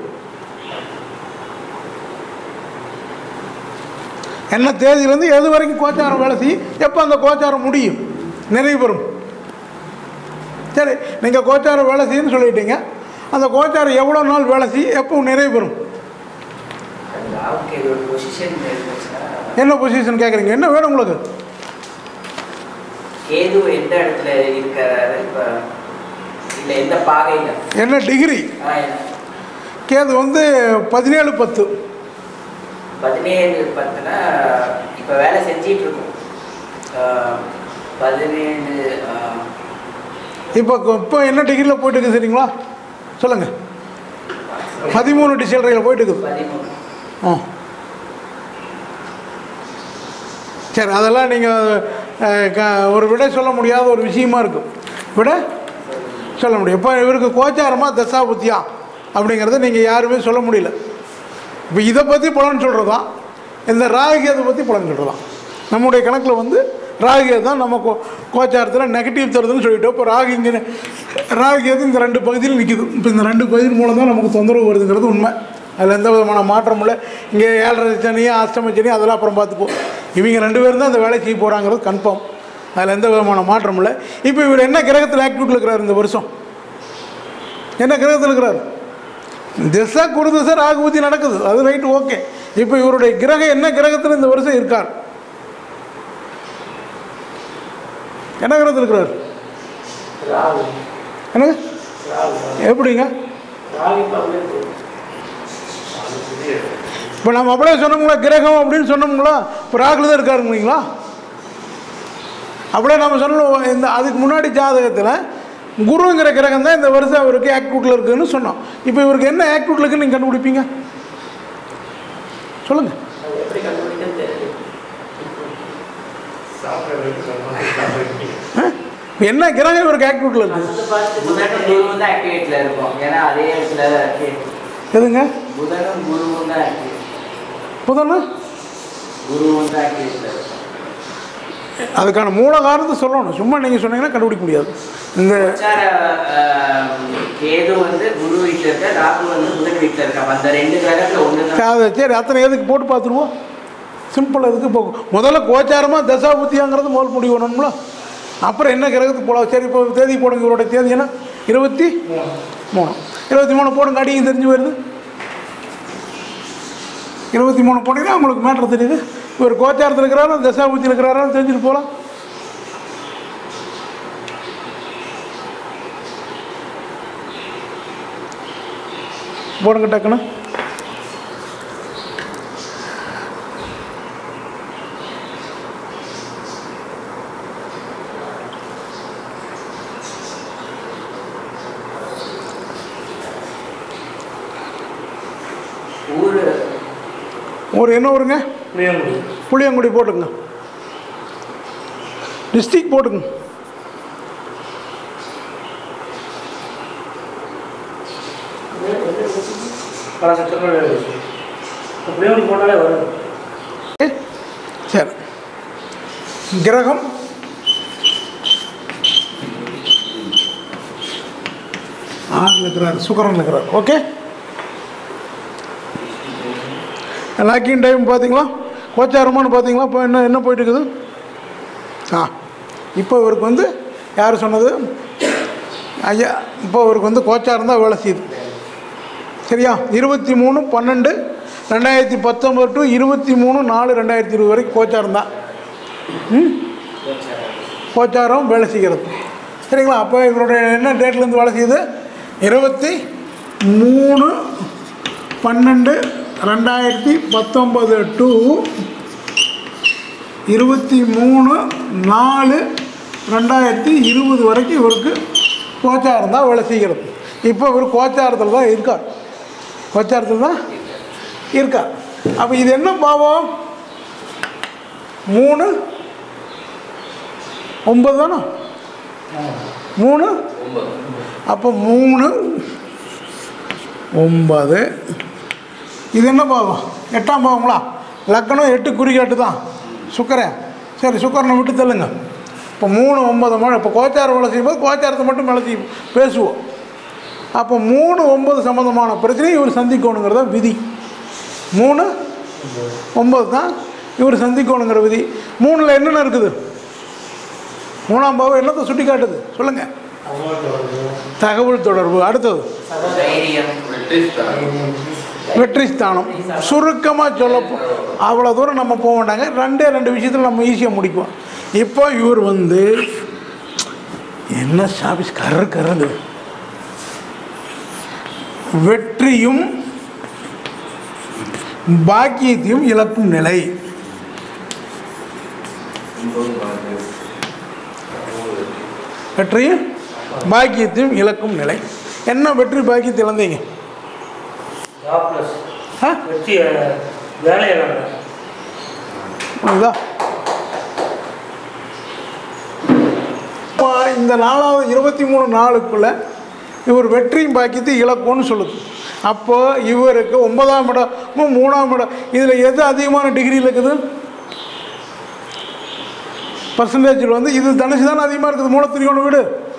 [SPEAKER 2] என்ன தேதியிலேருந்து எது வரைக்கும் கோச்சாரம் வேலை செய்யும் எப்போ அந்த கோச்சாரம் முடியும் நிறைவு பெறும் சரி நீங்கள் கோச்சாரம் வேலை செய்யுன்னு சொல்லிட்டீங்க அந்த கோச்சாரம் எவ்வளோ நாள் வேலை செய்யும் எப்போ நிறைவு பெறும்
[SPEAKER 5] ராகுக்கு இது ஒரு பொசிஷன் இருந்துச்சுன்னா
[SPEAKER 2] என்ன பொசிஷன் கேட்குறீங்க என்ன வேணும் உங்களுக்கு
[SPEAKER 5] கேது எந்த இடத்துல இருக்கிறாரு இப்ப இல்ல எந்த பாகையில
[SPEAKER 2] என்ன டிகிரி
[SPEAKER 5] ஆ,
[SPEAKER 2] கேது வந்து பதினேழு பத்து
[SPEAKER 5] பதினேழு பத்துனா இப்ப வேலை செஞ்சிட்டு இருக்கோம் ஆ, பதினேழு ஆ,
[SPEAKER 2] இப்போ இப்போ என்ன டிகிரியில் போயிட்டு இருக்குது சரிங்களா சொல்லுங்கள் பதிமூணு டிசில்றையில் போயிட்டு இருக்குது
[SPEAKER 5] பதிமூணு
[SPEAKER 2] ஆ சரி அதெல்லாம் நீங்கள் ஒரு விடை சொல்ல முடியாத ஒரு விஷயமா இருக்கும் விடை சொல்ல முடியும் இப்போ இவருக்கு கோச்சாரமா தசா புத்தியா அப்படிங்கிறத நீங்கள் யாருமே சொல்ல முடியல இப்போ இதை பற்றி பலன் சொல்கிறதா இந்த ராகுகேதை பற்றி பலன் சொல்கிறதா நம்முடைய கணக்கில் வந்து ராகுகேது தான் நம்ம கோ கோச்சாரத்தில் நெகட்டிவ் தருதுன்னு சொல்லிட்டோம் இப்போ ராகு இங்கே ராகுகேது இந்த ரெண்டு பகுதியில் நிற்கிது இப்போ இந்த ரெண்டு பகுதியின் மூலம் தான் நமக்கு தொந்தரவு வருதுங்கிறது உண்மை அதில் எந்த விதமான மாற்றமும் இல்லை இங்கே ஏழரை சனி அஷ்டம சனி அதெல்லாம் அப்புறம் பார்த்துப்போம் இவங்க ரெண்டு பேரும் தான் அந்த வேலை செய்ய போகிறாங்கிறது கன்ஃபார்ம் அதில் எந்த விதமான மாற்றமும் இல்லை இப்போ இவர் என்ன கிரகத்தில் ஆக்டிவிட்டியில் இருக்கிறார் இந்த வருஷம் என்ன கிரகத்தில் இருக்கிறார் திசை குரு திசை ராகுபதி நடக்குது அது ரைட்டு ஓகே இப்போ இவருடைய கிரகம் என்ன கிரகத்தில் இந்த வருஷம் இருக்கார் என்ன கிரகத்தில் இருக்கிறார்
[SPEAKER 6] ராகு
[SPEAKER 2] என்னங்க
[SPEAKER 6] ராகு
[SPEAKER 2] எப்படிங்க
[SPEAKER 6] ராகு இப்போ அப்படியே போகுது.
[SPEAKER 2] இப்போ நம்ம அப்படியே சொன்னோம்ங்களா கிரகம் அப்படின்னு சொன்னோம்ங்களா இப்போ ராகுல தான் இருக்காருங்களா அப்படியே நம்ம சொன்னோம் இந்த அதுக்கு முன்னாடி ஜாதகத்தில் குருங்கிற கிரகம் தான் இந்த வருஷம் அவருக்கு ஆக்டிவிட்டியில் இருக்குன்னு சொன்னோம் இப்போ இவருக்கு என்ன ஆக்டிவிட்டியில் இருக்குன்னு நீங்கள் கண்டுபிடிப்பீங்க சொல்லுங்கள்
[SPEAKER 6] அது எப்படி கண்டுபிடிக்கன்னு தெரியல
[SPEAKER 2] என்ன கிரகம் இவருக்கு ஆக்டிவிட்டியில் இருக்குது
[SPEAKER 6] அந்த பார்த்து
[SPEAKER 5] புதனும் குருவும் தான் ஆக்டிவேட்ல இருக்கும் ஏன்னா அதே இடத்துல கே-
[SPEAKER 2] எதுங்க
[SPEAKER 5] புதனும் குருவும் தான் activate.
[SPEAKER 2] புதனு
[SPEAKER 5] குருவும் தான் ஆக்டிவேட்ல இருக்கும்
[SPEAKER 2] அதுக்கான மூல காரணத்தை சொல்லணும் சும்மா நீங்கள் சொன்னீங்கன்னா கண்டுபிடிக்க முடியாது இந்த
[SPEAKER 5] கோச்சார, ஆஹ், கேது வந்து குரு வீட்டுல இருக்க ராகு வந்து புதன் வீட்டுல இருக்க அந்த ரெண்டு கிரகத்துல ஒண்ணு தான்
[SPEAKER 2] அதை சரி அத்தனை எதுக்கு போட்டு பார்த்துருவோம் சிம்பிள் எதுக்கு இப்போ முதல்ல கோச்சாரமாக தசா புத்தியாங்கிறது முதல் முடிவு பண்ணணும்ல அப்புறம் என்ன கிரகத்துக்கு போகலாம் சரி இப்போ தேதி போடுங்க இவரோட தேதி என்ன இருபத்தி மூணு இருபத்தி மூணு போடுங்க அடியும் தெரிஞ்சு வருது இருபத்தி மூணு போனீங்கன்னா உங்களுக்கு மேட்ரு தெரியுது இவர் கோச்சாரத்தில் இருக்கிறாரா தசா புத்தியில் இருக்கிறாரா தெரிஞ்சுட்டு போகலாம் போடுங்க டக்குன்னு
[SPEAKER 5] ஊரு
[SPEAKER 2] ஒரு என்ன ஊருங்க
[SPEAKER 4] புளியங்குடி
[SPEAKER 2] புளியங்குடி போட்டுங்க டிஸ்ட்ரிக் போட்டுங்க
[SPEAKER 4] பல சட்டங்கள் எழுதி புளியங்குடி போட்டாலே வரும்
[SPEAKER 2] ஏ, சரி கிரகம் ஆறில் இருக்கிறார் சுக்கரன் இருக்கிறார் ஓகே லாக்கிங் டைம் பார்த்தீங்களா கோச்சாரமானு பார்த்தீங்களா இப்போ என்ன என்ன போயிட்டு இருக்குது ஆ இப்போ இவருக்கு வந்து யார் சொன்னது ஐயா இப்போ இவருக்கு வந்து கோச்சாரம் தான் வேலை செய்யுது சரியா இருபத்தி மூணு பன்னெண்டு ரெண்டாயிரத்தி பத்தொம்பது டு இருபத்தி மூணு நாலு ரெண்டாயிரத்தி இருபது வரைக்கும் கோச்சாரம் தான் ம் கோச்சாரம் வேலை செய்கிறது சரிங்களா அப்போ இவருடைய என்ன டேட்லேருந்து வேலை செய்யுது இருபத்தி மூணு பன்னெண்டு ரெண்டாயிரத்தி பத்தொம்பது டு இருபத்தி மூணு நாலு ரெண்டாயிரத்தி இருபது வரைக்கும் இவருக்கு கோச்சாரம் தான் வேலை செய்கிறது இப்போ இவர் கோச்சாரத்தில் தான் இருக்கார் கோச்சாரத்தில் தான் இருக்கார் அப்போ இது என்ன பாவம் மூணு ஒன்பது தானே மூணு
[SPEAKER 3] ஒன்பது
[SPEAKER 2] அப்போ மூணு ஒன்பது இது என்ன பாவம் எட்டாம் பாவங்களா லக்கணம் எட்டு குறிகாட்டு தான் சுக்கரன் சரி சுக்கரனை விட்டு தள்ளுங்க இப்போ மூணு ஒன்பது மழை இப்போ கோச்சாரம் வேலை செய்யும்போது கோச்சாரத்தை மட்டும் வேலை செய்யும் பேசுவோம் அப்போ மூணு ஒன்பது சம்மந்தமான பிரச்சனையை இவர் சந்திக்கணுங்கிறத விதி மூணு ஒன்பது தான் இவர் சந்திக்கணுங்கிற விதி மூணில் என்னென்ன இருக்குது மூணாம் பாவம் என்னத்தை சுட்டி காட்டுது சொல்லுங்கள்
[SPEAKER 4] தகவல் தொடர்பு
[SPEAKER 2] தகவல் தொடர்பு அடுத்தது
[SPEAKER 5] தைரியம்
[SPEAKER 3] வெற்றி ஸ்தானம்
[SPEAKER 2] வெற்றி ஸ்தானம் சுருக்கமாக சொல்ல போ- அவ்வளோ தூரம் நம்ம போக மாட்டாங்க ரெண்டே ரெண்டு விஷயத்தில் நம்ம ஈஸியாக முடிப்போம் இப்போ இவர் வந்து என்ன சாபிஸ் கரு கருது வெற்றியும் பாக்கியத்தையும் இழக்கும் நிலை வெற்றியும் பாக்கியத்தையும் இழக்கும் நிலை என்ன வெற்றி பாக்கியத்தை இழந்தீங்க
[SPEAKER 4] ஜாப் ப்ளஸ்
[SPEAKER 2] ஆ
[SPEAKER 4] வெற்றி அஹ், வேலை இழந்தேன்
[SPEAKER 2] புரியுதா இப்போ இந்த நாலாவது இருபத்தி மூணு நாளுக்குள்ள இவர் வெற்றியும் பாக்கியத்தை இழக்கும்னு சொல்லுது அப்போ இவருக்கு ஒன்பதாம் இடம் மூ- மூணாம் இடம் இதில் எது அதிகமான டிகிரியில் இருக்குது பர்சன்டேஜில் வந்து இது தனுசு தானே அதிகமாக இருக்குது மூலத்திரிகோண வீடு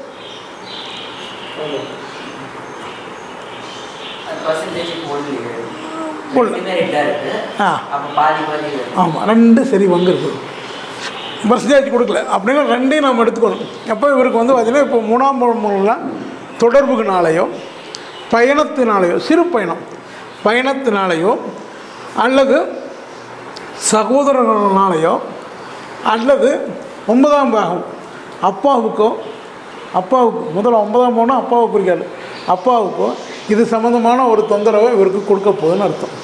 [SPEAKER 5] பர்சன்டேஜ் போடலையே
[SPEAKER 2] போடல.
[SPEAKER 5] ரெண்டுமே ரெட்டா இருக்கு
[SPEAKER 2] ஆ
[SPEAKER 5] அப்போ பாதி பாதி இருக்கு.
[SPEAKER 2] ஆமாம் ரெண்டு சரி பங்கு இருக்குது பர்சன்டேஜ் கொடுக்கல அப்படின்னா ரெண்டையும் நாம் எடுத்துக்கணும் எப்போ இவருக்கு வந்து பார்த்தீங்கன்னா இப்போ மூணாம் மூலம் தொடர்புக்குனாலேயோ பயணத்தினாலேயோ சிறு பயணம் பயணத்தினாலேயோ அல்லது சகோதரர்களாலேயோ அல்லது ஒன்பதாம் பாகம் அப்பாவுக்கோ அப்பாவுக்கு முதல்ல ஒன்பதாம் பாகம்னா அப்பாவை குறிக்காது அப்பாவுக்கோ இது சம்மந்தமான ஒரு தொந்தரவை இவருக்கு கொடுக்க போகுதுன்னு அர்த்தம்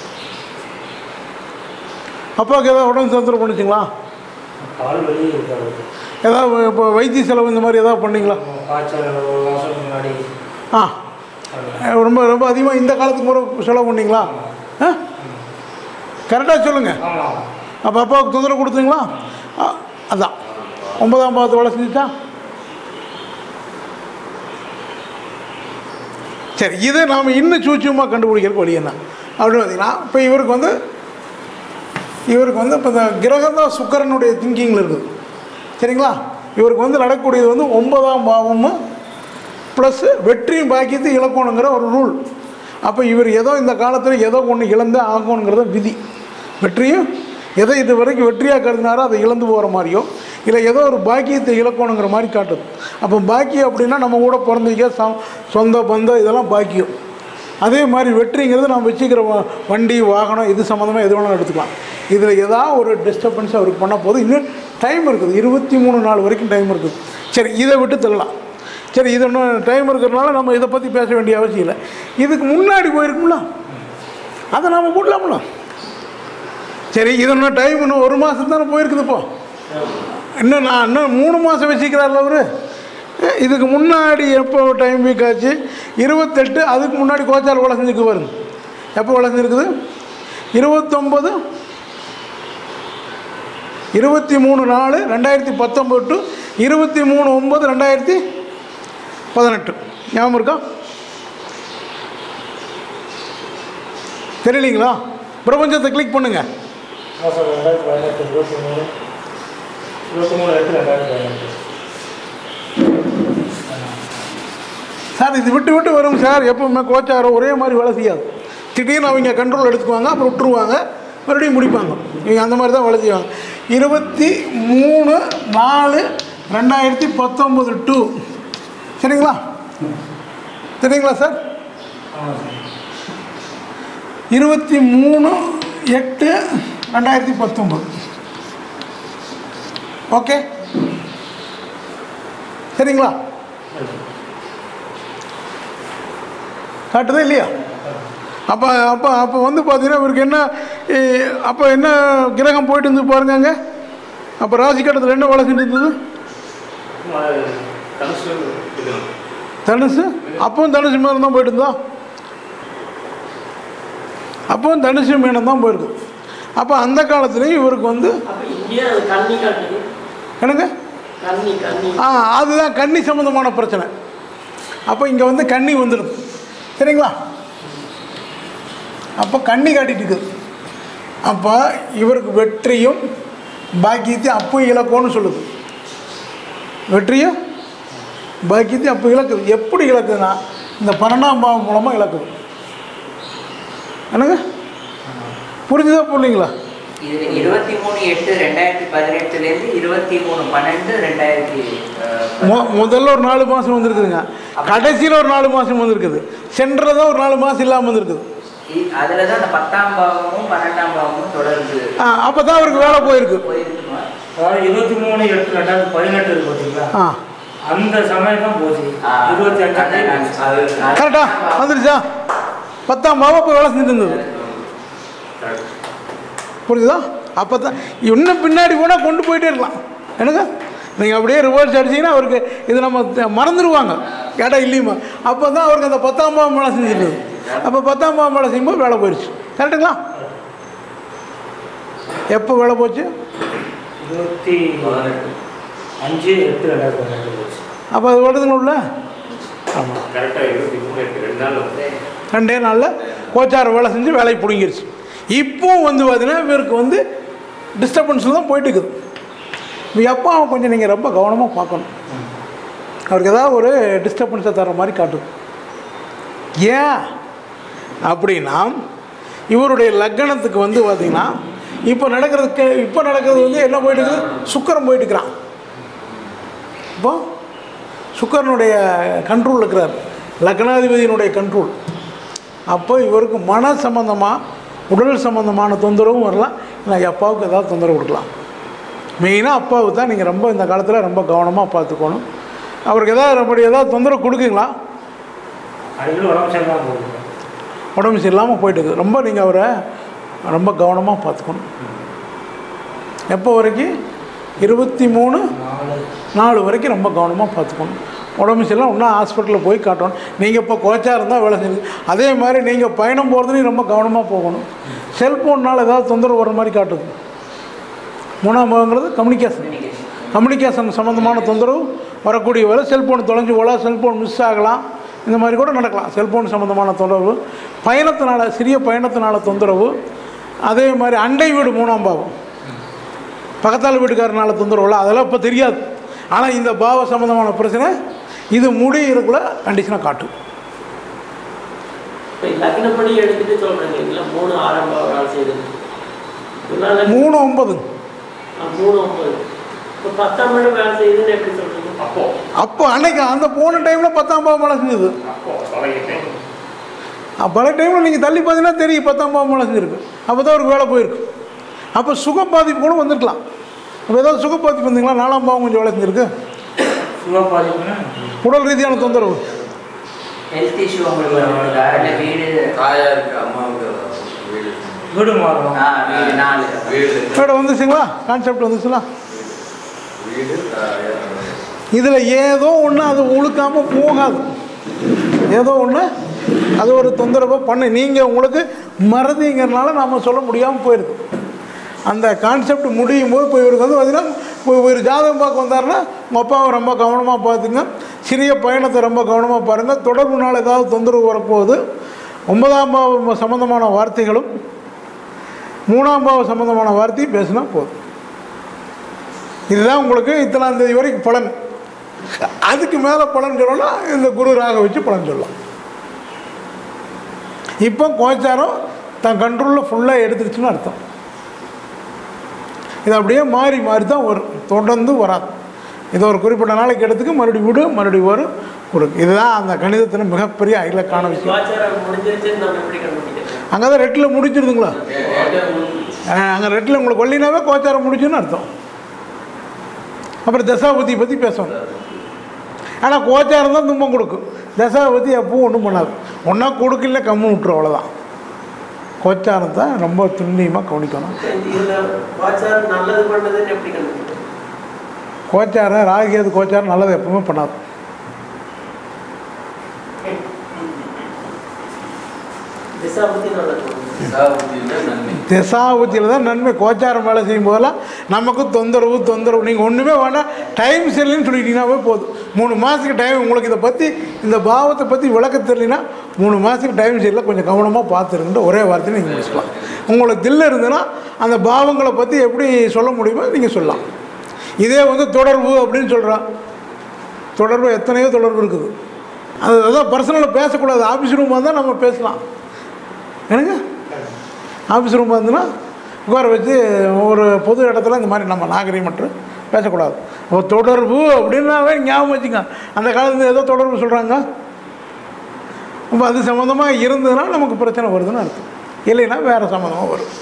[SPEAKER 2] அப்பாவுக்கு ஏதாவது உடம்பு தொந்தரவு பண்ணிச்சிங்களா
[SPEAKER 4] கால் வெளியே இருக்காது
[SPEAKER 2] ஏதாவது இப்போ வைத்திய செலவு இந்த மாதிரி ஏதாவது பண்ணீங்களா
[SPEAKER 4] காய்ச்சல் ஒரு மாதம் முன்னாடி
[SPEAKER 2] ஆ ரொம்ப ரொம்ப அதிகமாக இந்த காலத்துக்கு முறை செலவு பண்ணீங்களா ஆ கரெக்டாக சொல்லுங்கள்
[SPEAKER 4] ஆமாம்
[SPEAKER 2] அப்போ அப்பாவுக்கு தொந்தரவு கொடுத்தீங்களா ஆ, அதான் ஒன்பதாம் பாவத்து வேலை செஞ்சுச்சா சரி இதை நாம் இன்னும் சூட்சமாக கண்டுபிடிக்கிறதுக்கு வழி என்ன அப்படின்னு பார்த்தீங்கன்னா இப்போ இவருக்கு வந்து இவருக்கு வந்து இப்போ இந்த கிரகம் தான் சுக்கரனுடைய திங்கிங்கில் இருக்குது சரிங்களா இவருக்கு வந்து நடக்கக்கூடியது வந்து ஒன்பதாம் பாவமும் ப்ளஸ் வெற்றியும் பாக்கியத்தை இழக்கணுங்கிற ஒரு ரூல் அப்போ இவர் ஏதோ இந்த காலத்தில் ஏதோ ஒன்று இழந்தே ஆகணுங்கிறத விதி வெற்றியும் எதை இது வரைக்கும் வெற்றியாக கருதினாரோ அதை இழந்து போகிற மாதிரியோ இல்லை ஏதோ ஒரு பாக்கியத்தை இழக்கணுங்கிற மாதிரி காட்டுது அப்போ பாக்கியம் அப்படின்னா நம்ம கூட பிறந்தீங்க ச சொந்த பந்தம் இதெல்லாம் பாக்கியம் அதே மாதிரி வெற்றிங்கிறது நம்ம வச்சுக்கிற வ- வண்டி வாகனம் இது சம்மந்தமாக எது வேணாலும் எடுத்துக்கலாம் இதில் ஏதாவது ஒரு டிஸ்டர்பன்ஸ் அவருக்கு பண்ண போது இன்னும் டைம் இருக்குது இருபத்தி மூணு நாள் வரைக்கும் டைம் இருக்குது சரி இதை விட்டு தள்ளலாம் சரி இது இன்னும் டைம் இருக்கிறதுனால நம்ம இதை பற்றி பேச வேண்டிய அவசியம் இல்லை இதுக்கு முன்னாடி போயிருக்கும்ல அதை நாம் போடலாம்ல சரி இது இன்னும் டைம் இன்னும் ஒரு மாதம் தானே போயிருக்குது இப்போ இன்னும் நான் இன்னும் மூணு மாதம் வச்சுக்கிறார்ல அவர் இதுக்கு முன்னாடி எப்போ டைம் வீக் ஆச்சு இருபத்தெட்டு அதுக்கு முன்னாடி கோச்சால் வளர்ந்துருக்கு பாருங்க எப்போ வளர்ந்துருக்குது இருபத்தொம்பது இருபத்தி மூணு நாலு ரெண்டாயிரத்தி பத்தொம்பது டு இருபத்தி மூணு ஒம்பது ரெண்டாயிரத்தி பதினெட்டு ஞாபகம் இருக்கா தெரியலீங்களா பிரபஞ்சத்தை கிளிக் பண்ணுங்கள்
[SPEAKER 4] மாதம் ரெண்டாயிரத்தி பதினெட்டு இருபத்தி மூணு இருபத்தி மூணு எட்டு ரெண்டாயிரத்தி பதினெட்டு
[SPEAKER 2] சார் இது விட்டு விட்டு வரும் சார் எப்பவுமே கோச்சாரம் ஒரே மாதிரி வேலை செய்யாது திடீர்னு அவங்க கண்ட்ரோல் எடுத்துக்குவாங்க அப்புறம் விட்டுருவாங்க மறுபடியும் முடிப்பாங்க இவங்க அந்த மாதிரி தான் வேலை செய்வாங்க இருபத்தி மூணு நாலு ரெண்டாயிரத்தி பத்தொம்பது டூ சரிங்களா சரிங்களா சார்
[SPEAKER 4] ஆமாம் சார்
[SPEAKER 2] இருபத்தி மூணு எட்டு ரெண்டாயிரத்தி பத்தொம்பது ஓகே சரிங்களா காட்டுதா இல்லையா அப்போ அப்போ அப்போ வந்து பார்த்தீங்கன்னா இவருக்கு என்ன அப்போ என்ன கிரகம் போயிட்டு இருந்து பாருங்க அங்கே அப்போ ராசி கட்டத்தில் என்ன வேலை செஞ்சுட்டு இருந்தது
[SPEAKER 7] தனுசு இது
[SPEAKER 2] தனுசு அப்பவும் தனுசு மீனம் தான் போயிட்டு இருந்தா அப்பவும் தனுசு மீனம் தான் போயிருக்கு அப்போ அந்த காலத்துலேயும் இவருக்கு வந்து
[SPEAKER 6] அப்ப இந்தியா அது கன்னி காட்டுது
[SPEAKER 2] என்னங்க
[SPEAKER 6] கன்னி கன்னி
[SPEAKER 2] ஆ அதுதான் கன்னி சம்மந்தமான பிரச்சனை அப்போ இங்கே வந்து கன்னி வந்துடுது சரிங்களா அப்போ கன்னி காட்டிட்டு இருக்குது அப்போ இவருக்கு வெற்றியும் பாக்கியத்தையும் அப்போ இழக்கும்னு சொல்லுது வெற்றியும் பாக்கியத்தையும் அப்போ இழக்குது எப்படி இழக்குதுன்னா இந்த பன்னெண்டாம் பாவம் மூலமாக இழக்குது என்னங்க புரிஞ்சுதா புரியலீங்களா
[SPEAKER 5] இது இருபத்தி மூணு எட்டு ரெண்டாயிரத்தி பதினெட்டுலேருந்து இருபத்தி மூணு பன்னெண்டு ரெண்டாயிரத்தி
[SPEAKER 2] மொ முதல்ல ஒரு நாலு மாதம் வந்திருக்குதுங்க கடைசியில் ஒரு நாலு மாதம் வந்திருக்குது சென்டரில் தான் ஒரு நாலு மாதம் இல்லாமல் வந்திருக்குது
[SPEAKER 5] அதில் தான் அந்த பத்தாம் பாவமும் பன்னெண்டாம் பாவமும் தொடர்ந்து
[SPEAKER 2] அப்போ தான் அவருக்கு வேலை போயிருக்கு
[SPEAKER 5] போயிருக்குமா
[SPEAKER 4] அதாவது இருபத்தி மூணு எட்டு ரெண்டாயிரத்தி பதினெட்டு இருக்கு பார்த்தீங்களா
[SPEAKER 2] ஆ
[SPEAKER 4] அந்த சமயம் தான் போச்சு
[SPEAKER 5] ஆ,
[SPEAKER 4] இருபத்தி
[SPEAKER 5] அதான் நான்
[SPEAKER 4] அஞ்சாம்
[SPEAKER 5] அது- அது-
[SPEAKER 2] கரெக்டா வந்துருச்சா பத்தாம் பாவம் இப்போ வேலை செஞ்சுட்டு இருந்தது புரியுதா அப்போ தான் இன்னும் பின்னாடி போனால் கொண்டு போயிட்டே இருக்கலாம் என்னங்க நீங்கள் அப்படியே ரிவர்ஸ் அடிச்சீங்கன்னா அவருக்கு இது நம்ம த- மறந்துடுவாங்க இடம் இல்லையுமா அப்போ தான் அவருக்கு அந்த பத்தாம் பாவம் வேலை செஞ்சுட்டு இருந்தது அப்போ பத்தாம் பாவம் வேலை செய்யும்போது வேலை போயிடுச்சு கரெக்டுங்களா எப்போ வேலை போச்சு
[SPEAKER 4] இருபத்தி அஞ்சு எட்டு ரெண்டாயிரத்தி பதினெட்டு போச்சு
[SPEAKER 2] அப்போ அது வருதுங்களா உள்ள ஆமாம்
[SPEAKER 7] கரெக்டாக இருபத்தி மூணு எட்டு ரெண்டு நாள் வந்து
[SPEAKER 2] ரெண்டே நாளில் கோச்சார வேலை செஞ்சு வேலையை பிடுங்கிருச்சு இப்போ வந்து பார்த்தீங்கன்னா இவருக்கு வந்து டிஸ்டர்பன்ஸில் தான் போயிட்டு இருக்குது இப்போ எப்போ அவன் கொஞ்சம் நீங்கள் ரொம்ப கவனமாக பார்க்கணும் அவருக்கு ஏதாவது ஒரு டிஸ்டர்பன்ஸை தர மாதிரி காட்டுது ஏன் அப்படின்னா இவருடைய லக்னத்துக்கு வந்து பார்த்தீங்கன்னா இப்போ நடக்கிறதுக்கு இப்போ நடக்கிறது வந்து என்ன போயிட்டு இருக்குது சுக்கரம் போயிட்டு இருக்கிறான் இப்போ சுக்கரனுடைய கண்ட்ரோல் இருக்கிறார் லக்னாதிபதியினுடைய கண்ட்ரோல் அப்போ இவருக்கு மன சம்பந்தமாக உடல் சம்பந்தமான தொந்தரவும் வரலாம் இல்லை அப்பாவுக்கு ஏதாவது தொந்தரவு கொடுக்கலாம் மெயினாக அப்பாவுக்கு தான் நீங்கள் ரொம்ப இந்த காலத்தில் ரொம்ப கவனமாக பார்த்துக்கணும் அவருக்கு ஏதாவது அப்படி ஏதாவது தொந்தரவு கொடுக்குங்களா
[SPEAKER 4] அடிக்கடி உடம்பு சரியில்லாம போகுது
[SPEAKER 2] உடம்பு சரியில்லாமல் போயிட்டு இருக்குது ரொம்ப நீங்கள் அவரை ரொம்ப கவனமாக பார்த்துக்கணும் எப்போ வரைக்கும் இருபத்தி மூணு
[SPEAKER 4] நாலு
[SPEAKER 2] நாலு வரைக்கும் ரொம்ப கவனமாக பார்த்துக்கணும் உடம்பு சரியில்லாம் இன்னும் ஹாஸ்பிட்டலில் போய் காட்டணும் நீங்கள் இப்போ கோச்சாக இருந்தால் வேலை செஞ்சு அதே மாதிரி நீங்கள் பயணம் போகிறதுலையும் ரொம்ப கவனமாக போகணும் செல்ஃபோன்னால் ஏதாவது தொந்தரவு வர மாதிரி காட்டுது மூணாம் பாகங்கிறது கம்யூனிகேஷன் கம்யூனிகேஷன் சம்மந்தமான தொந்தரவு வரக்கூடிய வேலை செல்ஃபோன் தொலைஞ்சு போகலாம் செல்ஃபோன் மிஸ் ஆகலாம் இந்த மாதிரி கூட நடக்கலாம் செல்ஃபோன் சம்மந்தமான தொந்தரவு பயணத்தினால சிறிய பயணத்தினால தொந்தரவு அதே மாதிரி அண்டை வீடு மூணாம் பாவம் பக்கத்தால் வீட்டுக்காரனால தொந்தரவுல அதெல்லாம் இப்போ தெரியாது ஆனால் இந்த பாவ சம்மந்தமான பிரச்சனை இது முடியிருக்குள்ள கண்டிஷனாக காட்டும்
[SPEAKER 6] இப்ப லக்னப்படி எடுத்துட்டு சொல்றேன் இல்லைங்களா மூணு ஆரம்ப வேலை செய்யுது இதனால
[SPEAKER 2] மூணு ஒன்பது
[SPEAKER 6] ஆ, மூணு ஒன்பது இப்போ பத்தாம் மணி வேலை செய்யுதுன்னு எப்படி சொல்றீங்க
[SPEAKER 7] அப்போ
[SPEAKER 2] அப்போ அன்னைக்கு அந்த போன டைமில் பத்தாம் பாவம் மழை செஞ்சது
[SPEAKER 7] அப்போ பழகிட்டேன்
[SPEAKER 2] பல டைமில் நீங்கள் தள்ளி பார்த்தீங்கன்னா தெரியும் பத்தாம் பாவம் மழை செஞ்சுருக்கு அப்போ தான் அவருக்கு வேலை போயிருக்கு அப்போ சுக பாதிப்பு கூட வந்திருக்கலாம் அப்போ ஏதாவது சுக பாதிப்பு வந்தீங்களா நாலாம் பாவம் கொஞ்சம் வேலை செஞ்சுருக்கு
[SPEAKER 4] சுக பாதிப்புன்னா
[SPEAKER 2] உடல் ரீதியான தொந்தரவு
[SPEAKER 5] ஹெல்த் இஷ்யூ உங்களுக்கு வருதா இல்லை வீடு
[SPEAKER 3] தாயாருக்கு அம்மாவுக்கு வீடு
[SPEAKER 4] வீடு மாறணும்
[SPEAKER 5] ஆ வீடு நாலு
[SPEAKER 3] வீடு
[SPEAKER 2] மேடம் வந்துச்சுங்களா கான்செப்ட் வந்துச்சுங்களா
[SPEAKER 3] வீடு தாயார்
[SPEAKER 2] இதில் ஏதோ ஒன்று அது உழுக்காமல் போகாது ஏதோ ஒன்று அது ஒரு தொந்தரவை பண்ணு நீங்கள் உங்களுக்கு மறதிங்கிறனால நாம் சொல்ல முடியாமல் போயிடுது அந்த கான்செப்ட் முடியும் போது இப்போ இவருக்கு வந்து பார்த்தீங்கன்னா இப்போ இவர் ஜாதகம் பார்க்க வந்தாருன்னா உங்கள் அப்பாவை ரொம்ப கவனமாக பார்த்துங்க சிறிய பயணத்தை ரொம்ப கவனமாக பாருங்கள் தொடர்புனால் ஏதாவது தொந்தரவு வரப்போகுது ஒன்பதாம் பாவம் சம்மந்தமான வார்த்தைகளும் மூணாம் பாவம் சம்மந்தமான வார்த்தையும் பேசினா போதும் இதுதான் உங்களுக்கு இத்தனாம் தேதி வரைக்கும் பலன் அதுக்கு மேலே பலன் சொல்லணும்னா இந்த குரு ராக வச்சு பலன் சொல்லலாம் இப்போ கோச்சாரம் தன் கண்ட்ரோலில் ஃபுல்லாக எடுத்துருச்சுன்னு அர்த்தம் இது அப்படியே மாறி மாறி தான் வரும் தொடர்ந்து வராது இது ஒரு குறிப்பிட்ட நாளைக்கு எடுத்துக்கு மறுபடியும் விடு மறுபடியும் வரும் கொடுக்கும் இதுதான் அந்த கணிதத்தில் மிகப்பெரிய இலக்கான விஷயம்
[SPEAKER 6] கோச்சாரம் முடிஞ்சிருச்சுன்னு நம்ம எப்படி கண்டுபிடிக்கிறது
[SPEAKER 2] அங்கே தான் ரெட்டில் முடிச்சிருதுங்களா அங்கே ரெட்டில் உங்களுக்கு கொல்லினாவே கோச்சாரம் முடிச்சுன்னு அர்த்தம் அப்புறம் தசாபதி பற்றி பேசணும் ஆனால் கோச்சாரம் தான் துன்பம் கொடுக்கும் தசாபதி எப்பவும் ஒன்றும் பண்ணாது ஒன்றா கொடுக்கல கம்மு விட்டுரும் அவ்வளோதான் கோச்சாரம் தான் ரொம்ப துல்லியமாக கவனிக்கணும்
[SPEAKER 6] இதுல கோச்சாரம் நல்லது பண்ணதுன்னு எப்படி கண்டுபிடிக்கிறது
[SPEAKER 2] கோச்சாரம் ராகியது கோச்சாரம் நல்லது எப்பவுமே பண்ணாது
[SPEAKER 6] திசா பத்தி நல்லது பண்ணுது.
[SPEAKER 3] சாபத்தில நன்மை
[SPEAKER 2] திசாபுத்தியில் தான் நன்மை கோச்சாரம் வேலை செய்யும் போதெல்லாம் நமக்கு தொந்தரவு தொந்தரவு நீங்கள் ஒன்றுமே வேண்டாம் டைம் சரியில்லைன்னு சொல்லிட்டீங்கன்னாவே போதும் மூணு மாதத்துக்கு டைம் உங்களுக்கு இதை பற்றி இந்த பாவத்தை பற்றி விளக்க தெரியலனா மூணு மாதத்துக்கு டைம் சரியில்லை கொஞ்சம் கவனமாக பார்த்துருங்கன்ற ஒரே வார்த்தையை நீங்கள் முடிச்சுக்கலாம் உங்களுக்கு தில்ல இருந்ததுன்னா அந்த பாவங்களை பற்றி எப்படி சொல்ல முடியுமோ நீங்கள் சொல்லலாம் இதே வந்து தொடர்பு அப்படின்னு சொல்கிறான் தொடர்பு எத்தனையோ தொடர்பு இருக்குது அது அதான் பர்சனலாக பேசக்கூடாது ஆஃபீஸ் ரூமாக தான் நம்ம பேசலாம் என்னங்க ஆஃபீஸ் ரூம் வந்துன்னா உட்கார வச்சு ஒரு பொது இடத்துல இந்த மாதிரி நம்ம நாகரிகம் மட்டும் பேசக்கூடாது ஒரு தொடர்பு அப்படின்னாவே ஞாபகம் வச்சுங்க அந்த காலத்துல ஏதோ தொடர்பு சொல்கிறாங்க அப்போ அது சம்மந்தமாக இருந்ததுன்னா நமக்கு பிரச்சனை வருதுன்னு அர்த்தம் இல்லைன்னா வேறு சம்மந்தமாக வரும்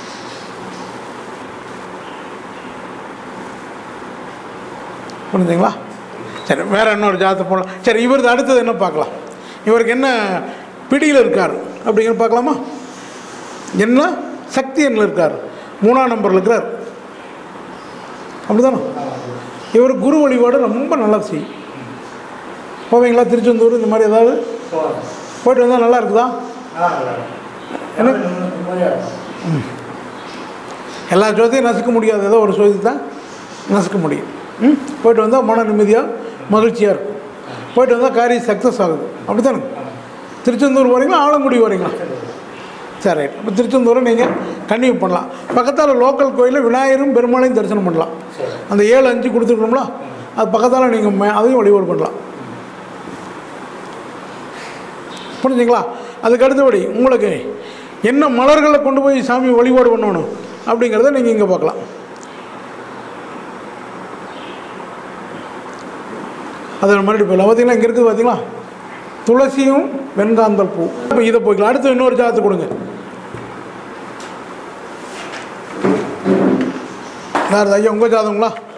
[SPEAKER 2] புரிஞ்சுங்களா சரி வேறு இன்னொரு ஜாதத்தை போடலாம் சரி இவரது அடுத்தது என்ன பார்க்கலாம் இவருக்கு என்ன பிடியில் இருக்கார் அப்படிங்கிற பார்க்கலாமா என்ன சக்தி எண்ணில் இருக்கார் மூணாம் நம்பரில் இருக்கிறார் அப்படிதானே இவர் குரு வழிபாடு ரொம்ப நல்லா செய்யும் போவீங்களா திருச்செந்தூர் இந்த மாதிரி ஏதாவது
[SPEAKER 4] போகலாம்
[SPEAKER 2] போயிட்டு வந்தால் நல்லா இருக்குதா
[SPEAKER 4] ஆ நல்லா இருக்கும்.
[SPEAKER 2] என்ன?
[SPEAKER 4] நிம்மதியா இருக்கும்.
[SPEAKER 2] எல்லா ஜோதியும் நசுக்க முடியாது ஏதோ ஒரு ஜோதி தான் நசுக்க முடியும் ம் போயிட்டு வந்தால் மன நிம்மதியாக மகிழ்ச்சியாக இருக்கும் போயிட்டு வந்தால் காரியம் சக்ஸஸ் ஆகுது அப்படி தானே திருச்செந்தூர் வரீங்களா ஆலங்குடி வரீங்களா சரி ரைட் இப்போ திருச்செந்தூரை நீங்கள் கன்னியூ பண்ணலாம் பக்கத்தால் லோக்கல் கோயிலில் விநாயகரும் பெருமாளையும் தரிசனம் பண்ணலாம்
[SPEAKER 4] சரி
[SPEAKER 2] அந்த ஏழு அஞ்சு கொடுத்துருக்கோம்ல அது பக்கத்தால் நீங்கள் அதையும் வழிபாடு பண்ணலாம் புரிஞ்சுங்களா அதுக்கு அடுத்தபடி உங்களுக்கு என்ன மலர்களை கொண்டு போய் சாமி வழிபாடு பண்ணணும் அப்படிங்கிறத நீங்கள் இங்கே பார்க்கலாம் அதை மறுபடியும் போயிடலாம் பார்த்தீங்களா இங்கே இருக்குது பார்த்தீங்களா துளசியும் வெண்காந்தல் பூ இப்போ இதை போய்க்கலாம் அடுத்து இன்னொரு ஜாதத்தை கொடுங்க யார் ஐயா உங்கள் ஜாதகங்களா